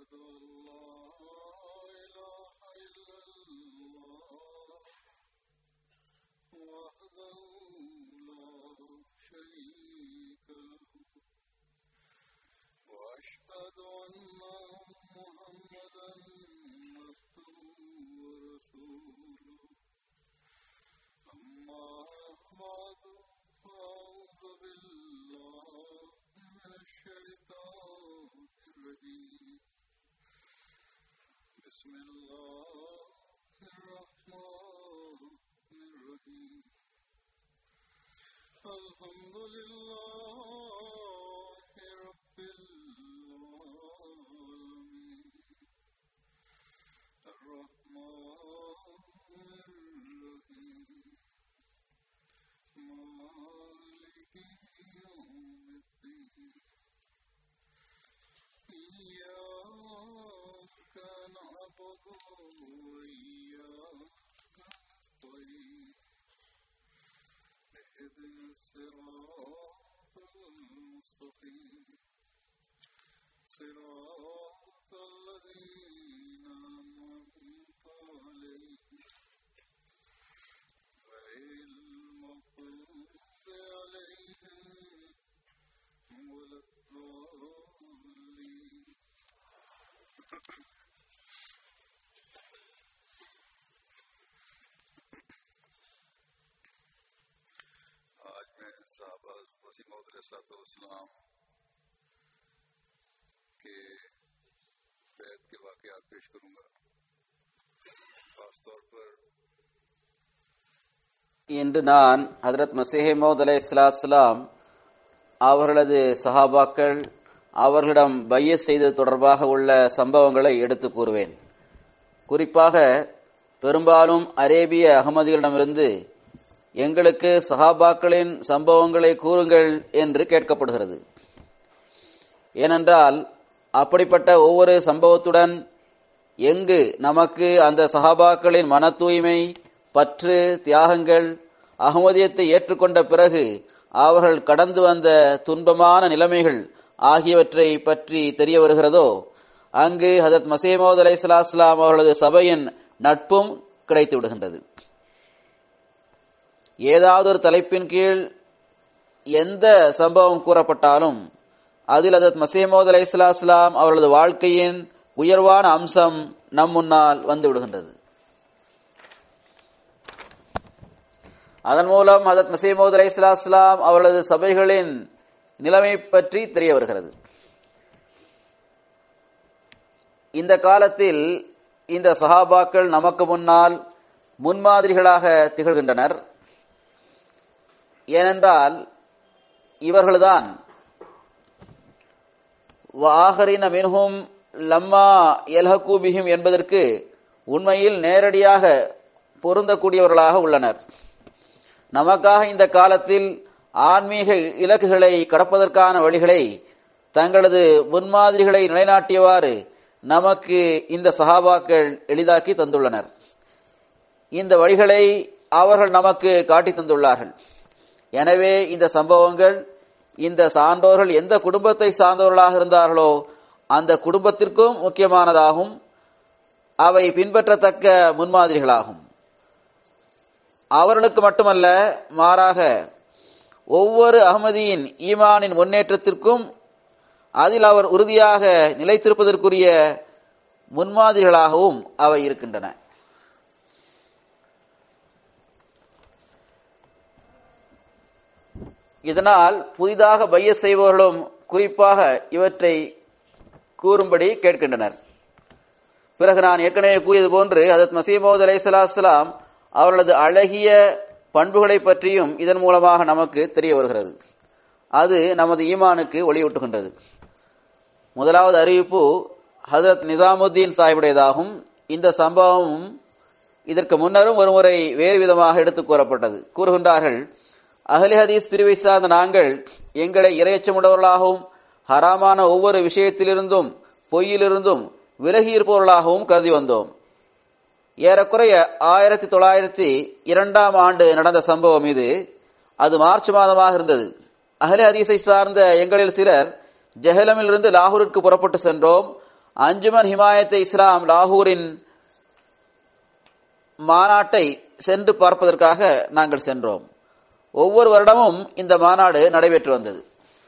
أشهد أن لا إله إلا الله وحده لا شريك له وأشهد أن محمدا عبده ورسوله أما بعد فأعوذ بالله من الشيطان الرجيم بسم الله الرحمن الرحيم الحمد لله رب العالمين الرحمن الرحيم مالك يوم الدين إياك نعبد وإياك نستعين اهدنا الصراط المستقيم صراط الذين أنعمت عليهم غير المغضوب عليهم ولا الضالين आज मैं साहबा वसीम वसलाम के बैत के वाकयात पेश करूंगा खासतौर पर இன்று நான் ஹதரத் மசீஹ் மௌத் அலை இஸ்லாம் அவர்களது சஹாபாக்கள் அவர்களிடம் பைய செய்தது தொடர்பாக உள்ள சம்பவங்களை எடுத்து கூறுவேன் குறிப்பாக பெரும்பாலும் அரேபிய அகமதிகளிடமிருந்து எங்களுக்கு சஹாபாக்களின் சம்பவங்களை கூறுங்கள் என்று கேட்கப்படுகிறது ஏனென்றால் அப்படிப்பட்ட ஒவ்வொரு சம்பவத்துடன் எங்கு நமக்கு அந்த சஹாபாக்களின் மன தூய்மை பற்று தியாகங்கள் அகமதியத்தை ஏற்றுக்கொண்ட பிறகு அவர்கள் கடந்து வந்த துன்பமான நிலைமைகள் ஆகியவற்றை பற்றி தெரிய வருகிறதோ அங்கு ஹதரத் மசீமோத் அலை சலாஸ்லாம் அவர்களது சபையின் நட்பும் கிடைத்து விடுகின்றது ஏதாவது ஒரு தலைப்பின் கீழ் எந்த சம்பவம் கூறப்பட்டாலும் அதில் ஹதரத் மசீமோத் அலை சலாஸ்லாம் அவர்களது வாழ்க்கையின் உயர்வான அம்சம் நம் முன்னால் வந்து விடுகின்றது அதன் மூலம் ஹதரத் மசீமோத் அலை சலாஸ்லாம் அவர்களது சபைகளின் நிலைமை பற்றி தெரிய வருகிறது இந்த காலத்தில் இந்த சஹாபாக்கள் நமக்கு முன்னால் முன்மாதிரிகளாக திகழ்கின்றனர் ஏனென்றால் இவர்கள்தான் வாஹரின மின்ஹும் லம்மா எல்ஹகு பிஹிம் என்பதற்கு உண்மையில் நேரடியாக பொருந்தக்கூடியவர்களாக உள்ளனர் நமக்காக இந்த காலத்தில் ஆன்மீக இலக்குகளை கடப்பதற்கான வழிகளை தங்களது முன்மாதிரிகளை நிலைநாட்டியவாறு நமக்கு இந்த சஹாபாக்கள் எளிதாக்கி தந்துள்ளனர் இந்த வழிகளை அவர்கள் நமக்கு காட்டி தந்துள்ளார்கள் எனவே இந்த சம்பவங்கள் இந்த சான்றோர்கள் எந்த குடும்பத்தை சார்ந்தவர்களாக இருந்தார்களோ அந்த குடும்பத்திற்கும் முக்கியமானதாகும் அவை பின்பற்றத்தக்க முன்மாதிரிகளாகும் அவர்களுக்கு மட்டுமல்ல மாறாக ஒவ்வொரு அகமதியின் ஈமானின் முன்னேற்றத்திற்கும் அதில் அவர் உறுதியாக நிலைத்திருப்பதற்குரிய முன்மாதிரிகளாகவும் அவை இருக்கின்றன இதனால் புதிதாக பைய செய்பவர்களும் குறிப்பாக இவற்றை கூறும்படி கேட்கின்றனர் பிறகு நான் ஏற்கனவே கூறியது போன்று அதத் மசீமோத் அலை சலாஸ்லாம் அவர்களது அழகிய பண்புகளை பற்றியும் இதன் மூலமாக நமக்கு தெரிய வருகிறது அது நமது ஈமானுக்கு ஒளியூட்டுகின்றது முதலாவது அறிவிப்பு ஹசரத் நிசாமுத்தீன் சாஹிபுடையதாகும் இந்த சம்பவமும் இதற்கு முன்னரும் ஒருமுறை வேறு விதமாக எடுத்துக் கூறப்பட்டது கூறுகின்றார்கள் அகலி ஹதீஸ் பிரிவை சார்ந்த நாங்கள் எங்களை இரையச்சமுள்ளவர்களாகவும் ஹராமான ஒவ்வொரு விஷயத்திலிருந்தும் பொய்யிலிருந்தும் விலகி இருப்பவர்களாகவும் கருதி வந்தோம் ஏறக்குறைய ஆயிரத்தி தொள்ளாயிரத்தி இரண்டாம் ஆண்டு நடந்த சம்பவம் இது அது மார்ச் மாதமாக இருந்தது அகலே ஹதீஸை சார்ந்த எங்களில் சிலர் ஜெஹலமில் இருந்து லாகூருக்கு புறப்பட்டு சென்றோம் அஞ்சுமன் ஹிமாயத் இஸ்லாம் லாகூரின் மாநாட்டை சென்று பார்ப்பதற்காக நாங்கள் சென்றோம் ஒவ்வொரு வருடமும் இந்த மாநாடு நடைபெற்று வந்தது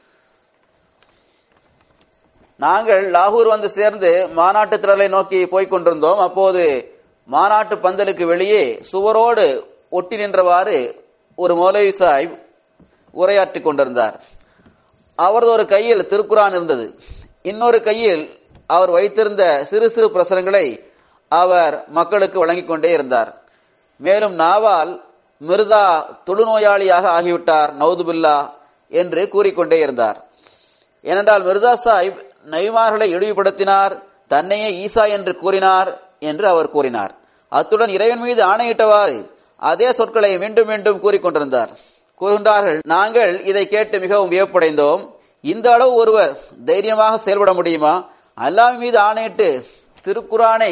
நாங்கள் லாகூர் வந்து சேர்ந்து மாநாட்டு திரளை நோக்கி போய்க் கொண்டிருந்தோம் அப்போது மாநாட்டு பந்தலுக்கு வெளியே சுவரோடு ஒட்டி நின்றவாறு ஒரு மௌலவி சாஹிப் உரையாற்றிக் கொண்டிருந்தார் அவரது ஒரு கையில் திருக்குரான் இருந்தது இன்னொரு கையில் அவர் வைத்திருந்த சிறு சிறு பிரசரங்களை அவர் மக்களுக்கு வழங்கிக் கொண்டே இருந்தார் மேலும் நாவால் மிர்சா தொழுநோயாளியாக ஆகிவிட்டார் நவுதுபில்லா என்று கூறிக்கொண்டே இருந்தார் ஏனென்றால் மிர்சா சாஹிப் நபிமார்களை இழிவுபடுத்தினார் தன்னையே ஈசா என்று கூறினார் என்று அவர் கூறினார் அத்துடன் இறைவன் மீது ஆணையிட்டவாறு அதே சொற்களை மீண்டும் மீண்டும் கூறிக்கொண்டிருந்தார் கூறுகின்றார்கள் நாங்கள் இதை கேட்டு மிகவும் வியப்படைந்தோம் இந்த அளவு ஒருவர் தைரியமாக செயல்பட முடியுமா அல்லாஹ் மீது ஆணையிட்டு திருக்குரானை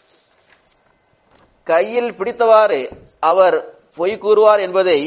கையில் பிடித்தவாறு அவர் பொய் கூறுவார் என்பதை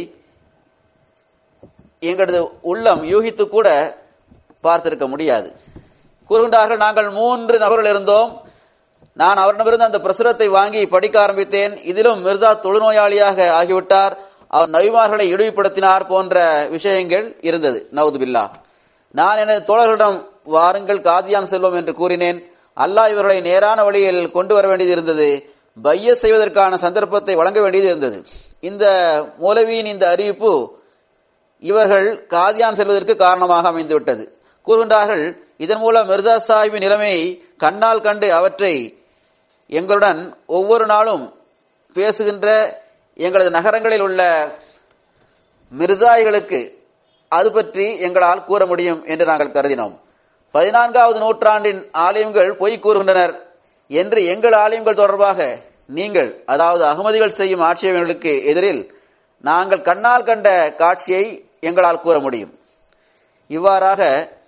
எங்களது உள்ளம் யூகித்து கூட பார்த்திருக்க முடியாது கூறுகின்றார்கள் நாங்கள் மூன்று நபர்கள் இருந்தோம் நான் அவரிடமிருந்து அந்த பிரசுரத்தை வாங்கி படிக்க ஆரம்பித்தேன் இதிலும் மிர்சா தொழுநோயாளியாக ஆகிவிட்டார் அவர் நபிமார்களை இழிவுபடுத்தினார் போன்ற விஷயங்கள் இருந்தது நவுது பில்லா நான் எனது தோழர்களிடம் வாருங்கள் காதியான் செல்வோம் என்று கூறினேன் அல்லாஹ் இவர்களை நேரான வழியில் கொண்டு வர வேண்டியது இருந்தது பைய செய்வதற்கான சந்தர்ப்பத்தை வழங்க வேண்டியது இருந்தது இந்த மௌலவியின் இந்த அறிவிப்பு இவர்கள் காதியான் செல்வதற்கு காரணமாக அமைந்துவிட்டது கூறுகின்றார்கள் இதன் மூலம் மிர்சா சாஹிபின் நிலைமையை கண்ணால் கண்டு அவற்றை எங்களுடன் ஒவ்வொரு நாளும் பேசுகின்ற எங்களது நகரங்களில் உள்ள மிர்சாய்களுக்கு அது பற்றி எங்களால் கூற முடியும் என்று நாங்கள் கருதினோம் பதினான்காவது நூற்றாண்டின் ஆலயங்கள் பொய் கூறுகின்றனர் என்று எங்கள் ஆலயங்கள் தொடர்பாக நீங்கள் அதாவது அகமதிகள் செய்யும் ஆட்சேபங்களுக்கு எதிரில் நாங்கள் கண்ணால் கண்ட காட்சியை எங்களால் கூற முடியும் இவ்வாறாக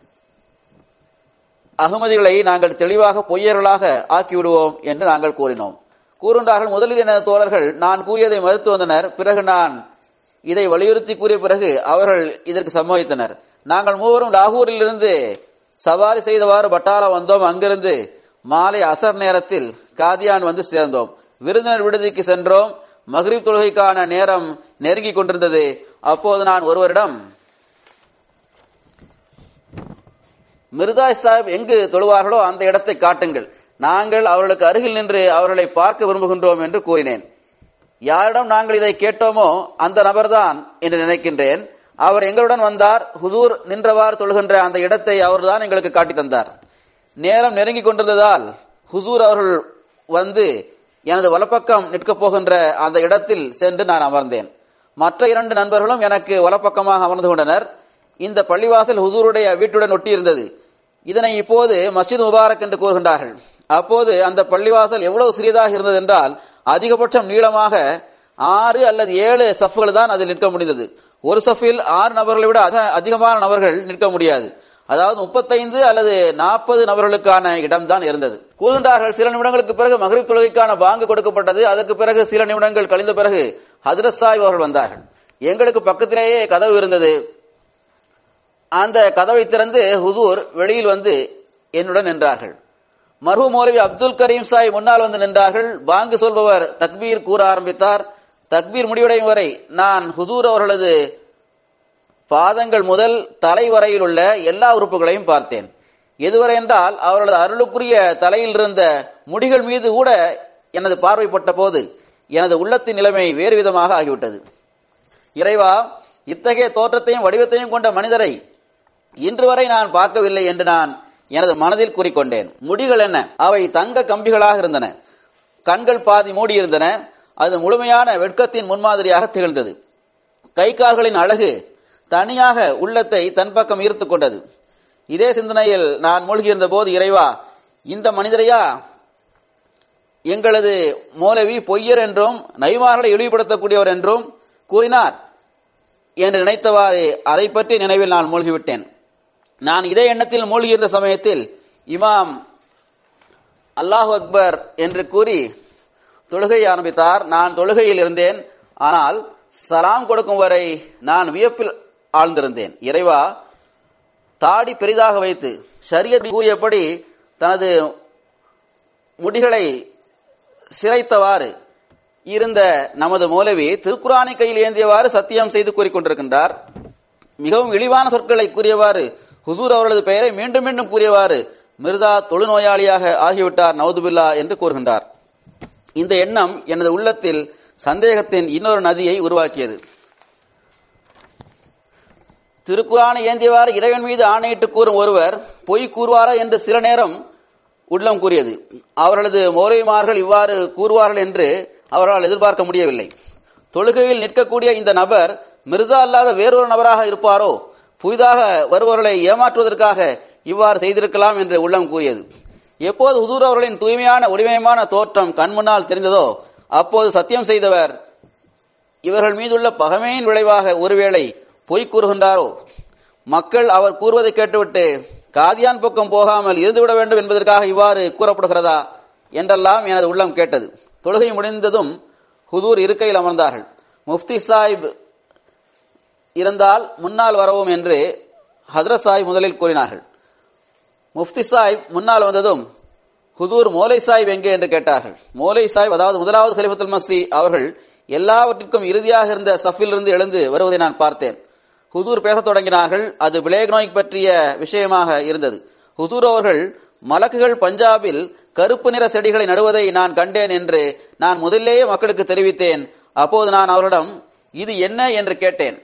அகமதிகளை நாங்கள் தெளிவாக பொய்யர்களாக ஆக்கிவிடுவோம் என்று நாங்கள் கூறினோம் கூறுகின்றார்கள் முதலில் எனது தோழர்கள் நான் கூறியதை மறுத்து வந்தனர் பிறகு நான் இதை வலியுறுத்தி கூறிய பிறகு அவர்கள் இதற்கு சம்மதித்தனர் நாங்கள் மூவரும் லாகூரில் இருந்து சவாரி செய்தவாறு பட்டாலா வந்தோம் அங்கிருந்து மாலை அசர் நேரத்தில் காதியான் வந்து சேர்ந்தோம் விருந்தினர் விடுதிக்கு சென்றோம் மஹ்ரிப் தொழுகைக்கான நேரம் நெருங்கிக் கொண்டிருந்தது அப்போது நான் ஒருவரிடம் மிர்தாய் சாஹிப் எங்கு தொழுவார்களோ அந்த இடத்தை காட்டுங்கள் நாங்கள் அவர்களுக்கு அருகில் நின்று அவர்களை பார்க்க விரும்புகின்றோம் என்று கூறினேன் யாரிடம் நாங்கள் இதை கேட்டோமோ அந்த நபர்தான் என்று நினைக்கின்றேன் அவர் எங்களுடன் வந்தார் ஹுசூர் நின்றவாறு தொழுகின்ற அந்த இடத்தை அவர்தான் எங்களுக்கு காட்டி தந்தார் நேரம் நெருங்கிக் கொண்டிருந்ததால் ஹுசூர் அவர்கள் வந்து எனது வலப்பக்கம் நிற்கப் போகின்ற அந்த இடத்தில் சென்று நான் அமர்ந்தேன் மற்ற இரண்டு நண்பர்களும் எனக்கு வலப்பக்கமாக அமர்ந்து கொண்டனர் இந்த பள்ளிவாசல் ஹுசூருடைய வீட்டுடன் ஒட்டியிருந்தது இதனை இப்போது மஸ்ஜித் முபாரக் என்று கூறுகின்றார்கள் அப்போது அந்த பள்ளிவாசல் எவ்வளவு சிறியதாக இருந்தது என்றால் அதிகபட்சம் நீளமாக ஆறு அல்லது ஏழு சஃப்கள் தான் அதில் நிற்க முடிந்தது ஒரு சஃபில் ஆறு நபர்களை விட அத- அதிகமான நபர்கள் நிற்க முடியாது அதாவது முப்பத்தைந்து அல்லது நாற்பது நபர்களுக்கான இடம்தான் இருந்தது கூறுகின்றார்கள் சில நிமிடங்களுக்கு பிறகு மகரிப் தொழுகைக்கான பாங்கு கொடுக்கப்பட்டது அதற்கு பிறகு சில நிமிடங்கள் கழிந்த பிறகு ஹஜரத் சாஹிப் அவர்கள் வந்தார்கள் எங்களுக்கு பக்கத்திலேயே கதவு இருந்தது அந்த கதவை திறந்து ஹுசூர் வெளியில் வந்து என்னுடன் நின்றார்கள் மர்ஹூ மௌலவி அப்துல் கரீம் சாய் முன்னால் வந்து நின்றார்கள் பாங்கு சொல்பவர் தக்பீர் கூற ஆரம்பித்தார் தக்பீர் முடிவடையும் வரை நான் ஹுசூர் அவர்களது பாதங்கள் முதல் தலை வரையில் உள்ள எல்லா உறுப்புகளையும் பார்த்தேன் எதுவரை என்றால் அவர்களது அருளுக்குரிய தலையில் இருந்த முடிகள் மீது கூட எனது பார்வைப்பட்ட போது எனது உள்ளத்தின் நிலைமை வேறு விதமாக ஆகிவிட்டது இறைவா இத்தகைய தோற்றத்தையும் வடிவத்தையும் கொண்ட மனிதரை இன்று வரை நான் பார்க்கவில்லை என்று நான் எனது மனதில் கூறிக்கொண்டேன் முடிகள் என்ன அவை தங்க கம்பிகளாக இருந்தன கண்கள் பாதி மூடியிருந்தன அது முழுமையான வெட்கத்தின் முன்மாதிரியாக திகழ்ந்தது கை கால்களின் அழகு தனியாக உள்ளத்தை தன் பக்கம் ஈர்த்துக் கொண்டது இதே சிந்தனையில் நான் மூழ்கியிருந்த போது இறைவா இந்த மனிதரையா எங்களது மௌலவி பொய்யர் என்றும் நைமார்களை இழிவுபடுத்தக்கூடியவர் என்றும் கூறினார் என்று நினைத்தவாறு அதை பற்றி நினைவில் நான் மூழ்கிவிட்டேன் நான் இதே எண்ணத்தில் மூழ்கியிருந்த சமயத்தில் இமாம் அல்லாஹ் அக்பர் என்று கூறி தொழுகை ஆரம்பித்தார் நான் தொழுகையில் இருந்தேன் ஆனால் சலாம் கொடுக்கும் வரை நான் வியப்பில் ஆழ்ந்திருந்தேன் இறைவா தாடி பெரிதாக வைத்து ஷரியத் கூறியபடி தனது முடிகளை சிரைத்தவாறு இருந்த நமது மௌலவி திருக்குரானை கையில் ஏந்தியவாறு சத்தியம் செய்து கூறிக்கொண்டிருக்கின்றார் மிகவும் இழிவான சொற்களை கூறியவாறு ஹுசூர் அவர்களது பெயரை மீண்டும் மீண்டும் கூறியவாறு மிர்தா தொழுநோயாளியாக ஆகிவிட்டார் நவதுபில்லா என்று கூறுகின்றார் இந்த எண்ணம் எனது உள்ளத்தில் சந்தேகத்தின் இன்னொரு நதியை உருவாக்கியது திருக்குறானை ஏந்தியவாறு இறைவன் மீது ஆணையிட்டு கூறும் ஒருவர் பொய் கூறுவாரா என்று சில நேரம் உள்ளம் கூறியது அவர்களது மௌலவிமார்கள் இவ்வாறு கூறுவார்கள் என்று அவரால் எதிர்பார்க்க முடியவில்லை தொழுகையில் நிற்கக்கூடிய இந்த நபர் மிர்சா அல்லாத வேறொரு நபராக இருப்பாரோ புதிதாக வருபவர்களை ஏமாற்றுவதற்காக இவ்வாறு செய்திருக்கலாம் என்று உள்ளம் கூறியது எப்போது ஹுதூர் அவர்களின் தூய்மையான ஒளிமயமான தோற்றம் கண்முன்னால் தெரிந்ததோ அப்போது சத்தியம் செய்தவர் இவர்கள் மீதுள்ள பகமையின் விளைவாக ஒருவேளை பொய் கூறுகின்றாரோ மக்கள் அவர் கூறுவதை கேட்டுவிட்டு காதியான் பக்கம் போகாமல் இருந்துவிட வேண்டும் என்பதற்காக இவ்வாறு கூறப்படுகிறதா என்றெல்லாம் எனது உள்ளம் கேட்டது தொழுகை முடிந்ததும் ஹுதூர் இருக்கையில் அமர்ந்தார்கள் முஃப்தி சாஹிப் இருந்தால் முன்னால் வரவும் என்று ஹதரத் சாஹிப் முதலில் கூறினார்கள் முஃப்தி சாஹிப் முன்னால் வந்ததும் ஹுதூர் மோலை சாஹிப் எங்கே என்று கேட்டார்கள் மோலை சாஹிப் அதாவது முதலாவது கலிஃபத்துல் மசி அவர்கள் எல்லாவற்றிற்கும் இறுதியாக இருந்த சஃபிலிருந்து எழுந்து வருவதை நான் பார்த்தேன் ஹுசூர் பேசத் தொடங்கினார்கள் அது பிளேக் நோய் பற்றிய விஷயமாக இருந்தது ஹுசூர் அவர்கள் மலக்குகள் பஞ்சாபில் கருப்பு நிற செடிகளை நடுவதை நான் கண்டேன் என்று நான் முதலிலேயே மக்களுக்கு தெரிவித்தேன் அப்போது நான் அவரிடம் இது என்ன என்று கேட்டேன்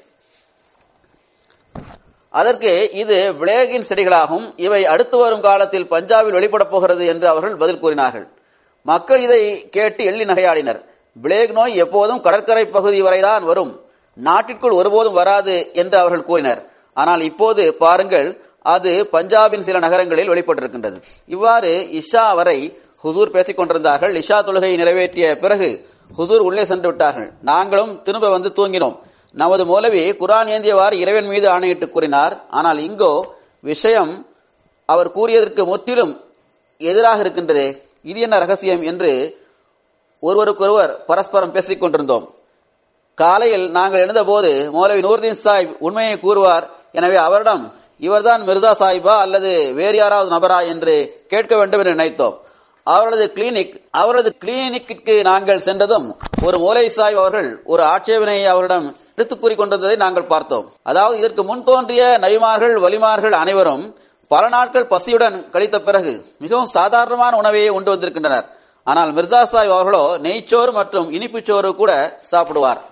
அதற்கு இது பிளேகின் செடிகளாகும் இவை அடுத்து வரும் காலத்தில் பஞ்சாபில் வெளிப்படப் போகிறது என்று அவர்கள் பதில் கூறினார்கள் மக்கள் இதை கேட்டு எள்ளி நகையாடினர் பிளேக் நோய் எப்போதும் கடற்கரை பகுதி வரைதான் வரும் நாட்டிற்குள் ஒருபோதும் வராது என்று அவர்கள் கூறினர் ஆனால் இப்போது பாருங்கள் அது பஞ்சாபின் சில நகரங்களில் வெளிப்பட்டிருக்கின்றது இவ்வாறு இஷா வரை ஹுசூர் பேசிக் கொண்டிருந்தார்கள் இஷா தொழுகையை நிறைவேற்றிய பிறகு ஹுசூர் உள்ளே சென்று விட்டார்கள் நாங்களும் திரும்ப வந்து தூங்கினோம் நமது மௌலவி குரான் ஏந்தியவாறு இறைவன் மீது ஆணையிட்டு கூறினார் ஆனால் இங்கோ விஷயம் அவர் கூறியதற்கு முற்றிலும் எதிராக இருக்கின்றதே இது என்ன ரகசியம் என்று ஒருவருக்கொருவர் பரஸ்பரம் பேசிக் கொண்டிருந்தோம் காலையில் நாங்கள் எழுந்தபோது மௌலவி நூர்தீன் சாஹிப் உண்மையை கூறுவார் எனவே அவரிடம் இவர்தான் மிர்சா சாஹிபா அல்லது வேறு யாராவது நபரா என்று கேட்க வேண்டும் என்று நினைத்தோம் அவரது கிளினிக் அவரது கிளினிக்கு நாங்கள் சென்றதும் ஒரு மோலை சாஹிப் அவர்கள் ஒரு ஆட்சேபனையை அவரிடம் எடுத்துக் கூறிக்கொண்டிருந்ததை நாங்கள் பார்த்தோம் அதாவது இதற்கு முன் தோன்றிய நபிமார்கள் வலிமார்கள் அனைவரும் பல நாட்கள் பசியுடன் கழித்த பிறகு மிகவும் சாதாரணமான உணவையே உண்டு வந்திருக்கின்றனர் ஆனால் மிர்சா சாஹிப் அவர்களோ நெய்ச்சோறு மற்றும் இனிப்புச்சோறு கூட சாப்பிடுவார்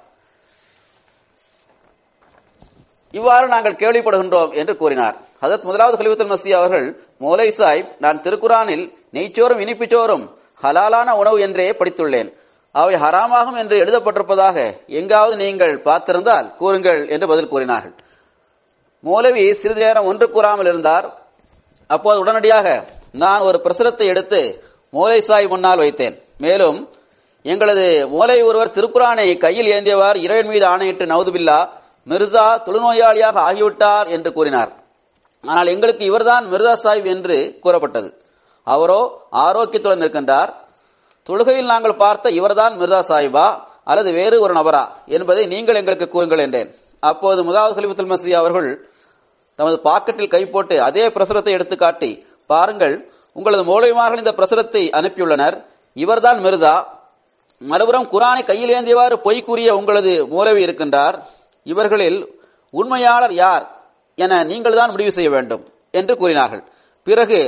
இவ்வாறு நாங்கள் கேள்விப்படுகின்றோம் என்று கூறினார் ஹதத் முதலாவது கலிபத்துல் மசி அவர்கள் மோலை சாஹிப் நான் திருக்குரானில் நெய்ச்சோறும் இனிப்புச்சோறும் ஹலாலான உணவு என்றே படித்துள்ளேன் அவை ஹராமாகும் என்று எழுதப்பட்டிருப்பதாக எங்காவது நீங்கள் பார்த்திருந்தால் கூறுங்கள் என்று பதில் கூறினார்கள் மௌலவி சிறிது நேரம் ஒன்று கூறாமல் இருந்தார் அப்போது உடனடியாக நான் ஒரு பிரசுரத்தை எடுத்து மோலை சாய் முன்னால் வைத்தேன் மேலும் எங்களது மோலை ஒருவர் திருக்குறானை கையில் ஏந்தியவார் இறைவன் மீது ஆணையிட்டு நவுதுபில்லா மிர்சா தொழுநோயாளியாக ஆகிவிட்டார் என்று கூறினார் ஆனால் எங்களுக்கு இவர்தான் மிர்சா சாஹிப் என்று கூறப்பட்டது அவரோ ஆரோக்கியத்துடன் இருக்கின்றார் தொழுகையில் நாங்கள் பார்த்த இவர்தான் மிர்சா சாஹிபா அல்லது வேறு ஒரு நபரா என்பதை நீங்கள் எங்களுக்கு கூறுங்கள் என்றேன் அப்போது முதலாவது கலிபத்துல் மசி அவர்கள் தமது பாக்கெட்டில் கை போட்டு அதே பிரசுரத்தை எடுத்து காட்டி பாருங்கள் உங்களது மூலயமாக இந்த பிரசுரத்தை அனுப்பியுள்ளனர் இவர்தான் மிர்சா மறுபுறம் குரானை கையில் ஏந்தியவாறு பொய் கூறிய உங்களது மூலவி இருக்கின்றார் இவர்களில் உண்மையாளர் யார் என நீங்கள் தான் முடிவு செய்ய வேண்டும் என்று கூறினார்கள் பிறகு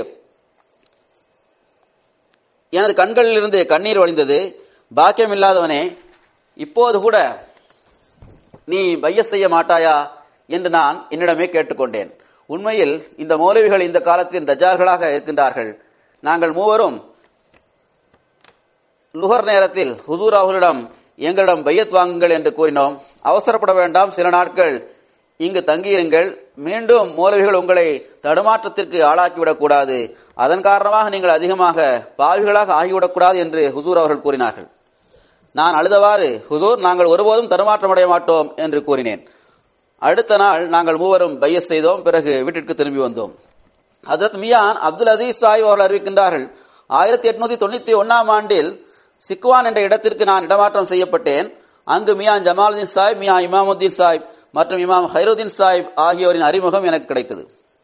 எனது கண்களில் இருந்து கண்ணீர் வழிந்தது பாக்கியம் இல்லாதவனே இப்போது கூட நீ பைய செய்ய மாட்டாயா என்று நான் என்னிடமே கேட்டுக்கொண்டேன் உண்மையில் இந்த மௌலவிகள் இந்த காலத்தின் தஜார்களாக இருக்கின்றார்கள் நாங்கள் மூவரும் லுகர் நேரத்தில் ஹுசூர் அவர்களிடம் எங்களிடம் பையத் வாங்குங்கள் என்று கூறினோம் அவசரப்பட வேண்டாம் சில நாட்கள் இங்கு தங்கியிருங்கள் மீண்டும் மௌலவிகள் உங்களை தடுமாற்றத்திற்கு ஆளாக்கிவிடக் கூடாது அதன் காரணமாக நீங்கள் அதிகமாக பாவிகளாக ஆகிவிடக்கூடாது என்று ஹுசூர் அவர்கள் கூறினார்கள் நான் அழுதவாறு ஹுசூர் நாங்கள் ஒருபோதும் தடுமாற்றமடைய மாட்டோம் என்று கூறினேன் அடுத்த நாள் நாங்கள் மூவரும் பையஸ் செய்தோம் பிறகு வீட்டிற்கு திரும்பி வந்தோம் ஹதரத் மியான் அப்துல் அசீஸ் சாஹிப் அவர்கள் அறிவிக்கின்றார்கள் ஆயிரத்தி எட்நூத்தி தொண்ணூத்தி ஒன்னாம் ஆண்டில் சிக்வான் என்ற இடத்திற்கு நான் இடமாற்றம் செய்யப்பட்டேன் அங்கு மியான் ஜமாலுதீன் சாஹிப் மியா இமாமுத்தீன் சாஹிப் மற்றும் இமாம் ஹைருதீன் சாஹிப் ஆகியோரின் அறிமுகம் எனக்கு கிடைத்தது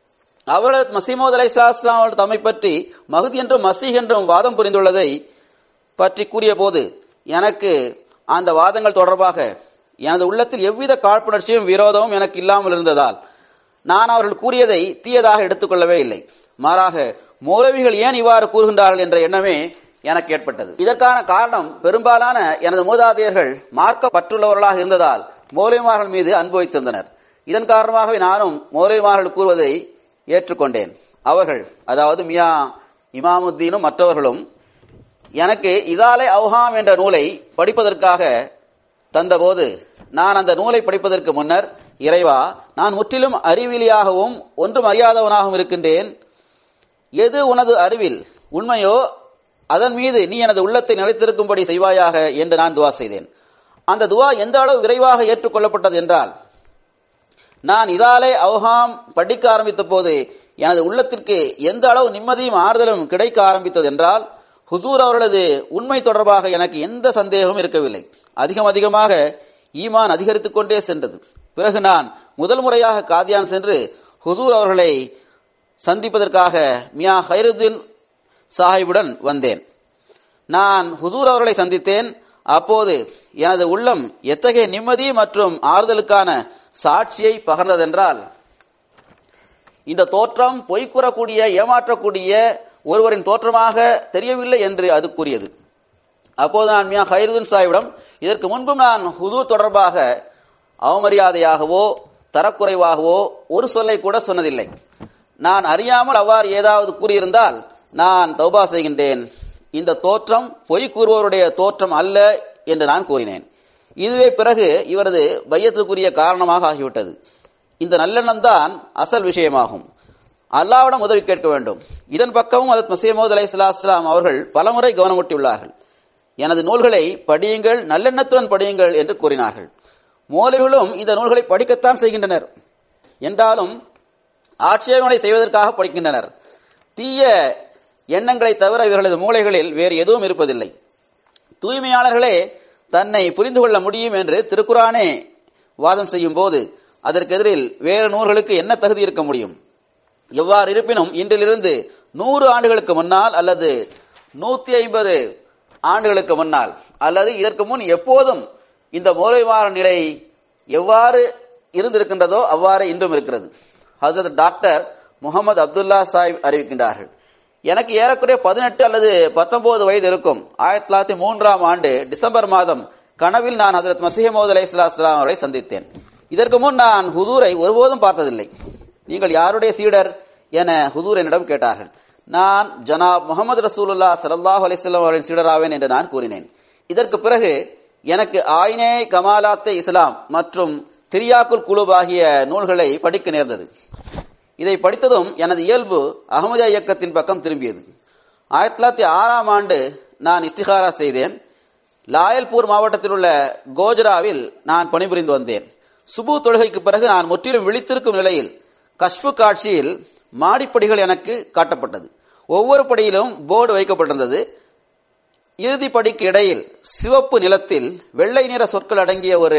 அவர்கள் மசீமோத் அலை இஸ்லாம் அவர்கள் தம்மை பற்றி மகுதி என்றும் மசீஹ் என்றும் வாதம் புரிந்துள்ளதை பற்றி கூறிய போது எனக்கு அந்த வாதங்கள் தொடர்பாக எனது உள்ளத்தில் எவ்வித காழ்ப்புணர்ச்சியும் விரோதமும் எனக்கு இல்லாமல் இருந்ததால் நான் அவர்கள் கூறியதை தீயதாக எடுத்துக்கொள்ளவே இல்லை மாறாக மௌலவிகள் ஏன் இவ்வாறு கூறுகின்றார்கள் என்ற எண்ணமே எனக்கு ஏற்பட்டது இதற்கான காரணம் பெரும்பாலான எனது மூதாதையர்கள் மார்க்க பற்றுள்ளவர்களாக இருந்ததால் மௌலவிமார்கள் மீது அன்பு வைத்திருந்தனர் இதன் காரணமாகவே நானும் மௌலவிமார்கள் கூறுவதை ஏற்றுக்கொண்டேன் அவர்கள் அதாவது மியா இமாமுத்தீனும் மற்றவர்களும் எனக்கு இதாலே அவுஹாம் என்ற நூலை படிப்பதற்காக தந்தபோது நான் அந்த நூலை படிப்பதற்கு முன்னர் இறைவா நான் முற்றிலும் அறிவிலியாகவும் ஒன்றும் அறியாதவனாகவும் இருக்கின்றேன் எது உனது அறிவில் உண்மையோ அதன் மீது நீ எனது உள்ளத்தை நிலைத்திருக்கும்படி செய்வாயாக என்று நான் துவா செய்தேன் அந்த துவா எந்த அளவு விரைவாக ஏற்றுக்கொள்ளப்பட்டது என்றால் நான் இதாலே அவுஹாம் படிக்க ஆரம்பித்த போது எனது உள்ளத்திற்கு எந்த அளவு நிம்மதியும் ஆறுதலும் கிடைக்க ஆரம்பித்தது என்றால் ஹுசூர் அவர்களது உண்மை தொடர்பாக எனக்கு எந்த சந்தேகமும் இருக்கவில்லை அதிகம் அதிகமாக ஈமான் அதிகரித்துக் கொண்டே சென்றது பிறகு நான் முதல் முறையாக காதியான் சென்று ஹுசூர் அவர்களை சந்திப்பதற்காக மியா ஹைருதீன் சாஹிபுடன் வந்தேன் நான் ஹுசூர் அவர்களை சந்தித்தேன் அப்போது எனது உள்ளம் எத்தகைய நிம்மதி மற்றும் ஆறுதலுக்கான சாட்சியை பகர்ந்ததென்றால் இந்த தோற்றம் பொய் கூறக்கூடிய ஏமாற்றக்கூடிய ஒருவரின் தோற்றமாக தெரியவில்லை என்று அது கூறியது அப்போது நான் மியா ஹைருதீன் சாஹிபிடம் இதற்கு முன்பும் நான் ஹுதூர் தொடர்பாக அவமரியாதையாகவோ தரக்குறைவாகவோ ஒரு சொல்லை கூட சொன்னதில்லை நான் அறியாமல் அவ்வாறு ஏதாவது கூறியிருந்தால் நான் தௌபா செய்கின்றேன் இந்த தோற்றம் பொய் கூறுவோருடைய தோற்றம் அல்ல என்று நான் கூறினேன் இதுவே பிறகு இவரது பையத்துக்குரிய காரணமாக ஆகிவிட்டது இந்த நல்லெண்ணம் தான் அசல் விஷயமாகும் அல்லாவிடம் உதவி கேட்க வேண்டும் இதன் பக்கமும் அதத் மசீமோத் அலை இஸ்லாம் அவர்கள் பலமுறை கவனமூட்டியுள்ளார்கள் எனது நூல்களை படியுங்கள் நல்லெண்ணத்துடன் படியுங்கள் என்று கூறினார்கள் மோலவிகளும் இந்த நூல்களை படிக்கத்தான் செய்கின்றனர் என்றாலும் ஆட்சேபனை செய்வதற்காக படிக்கின்றனர் தீய எண்ணங்களை தவிர இவர்களது மூளைகளில் வேறு எதுவும் இருப்பதில்லை தூய்மையாளர்களே தன்னை புரிந்து கொள்ள முடியும் என்று திருக்குறானே வாதம் செய்யும் போது அதற்கு எதிரில் வேறு நூல்களுக்கு என்ன தகுதி இருக்க முடியும் எவ்வாறு இருப்பினும் இன்றிலிருந்து நூறு ஆண்டுகளுக்கு முன்னால் அல்லது நூத்தி ஐம்பது ஆண்டுகளுக்கு முன்னால் அல்லது இதற்கு முன் எப்போதும் இந்த மூலைவார நிலை எவ்வாறு இருந்திருக்கின்றதோ அவ்வாறு இன்றும் இருக்கிறது ஹசரத் டாக்டர் முகமது அப்துல்லா சாஹிப் அறிவிக்கின்றார்கள் எனக்கு ஏறக்குறைய பதினெட்டு அல்லது பத்தொன்பது வயது இருக்கும் ஆயிரத்தி தொள்ளாயிரத்தி மூன்றாம் ஆண்டு டிசம்பர் மாதம் கனவில் நான் ஹசரத் மசீமோத் அலை இஸ்லாம் அவரை சந்தித்தேன் இதற்கு முன் நான் ஹுதூரை ஒருபோதும் பார்த்ததில்லை நீங்கள் யாருடைய சீடர் என ஹுதூர் என்னிடம் கேட்டார்கள் நான் ஜனாப் முகமது ரசூலுல்லா சல்லாஹ் அலிஸ்லாம் அவர்களின் சீடராவேன் என்று நான் கூறினேன் இதற்கு பிறகு எனக்கு ஆயினே கமாலாத்தே இஸ்லாம் மற்றும் திரியாக்குல் குழுப் ஆகிய நூல்களை படிக்க நேர்ந்தது இதை படித்ததும் எனது இயல்பு அகமதியா இயக்கத்தின் பக்கம் திரும்பியது ஆயிரத்தி தொள்ளாயிரத்தி ஆறாம் ஆண்டு நான் இஸ்திகாரா செய்தேன் லாயல்பூர் மாவட்டத்தில் உள்ள கோஜராவில் நான் பணிபுரிந்து வந்தேன் சுபு தொழுகைக்கு பிறகு நான் முற்றிலும் விழித்திருக்கும் நிலையில் கஷ்பு காட்சியில் மாடிப்படிகள் எனக்கு காட்டப்பட்டது ஒவ்வொரு படியிலும் போர்டு வைக்கப்பட்டிருந்தது இறுதி படிக்கு இடையில் சிவப்பு நிலத்தில் வெள்ளை நிற சொற்கள் அடங்கிய ஒரு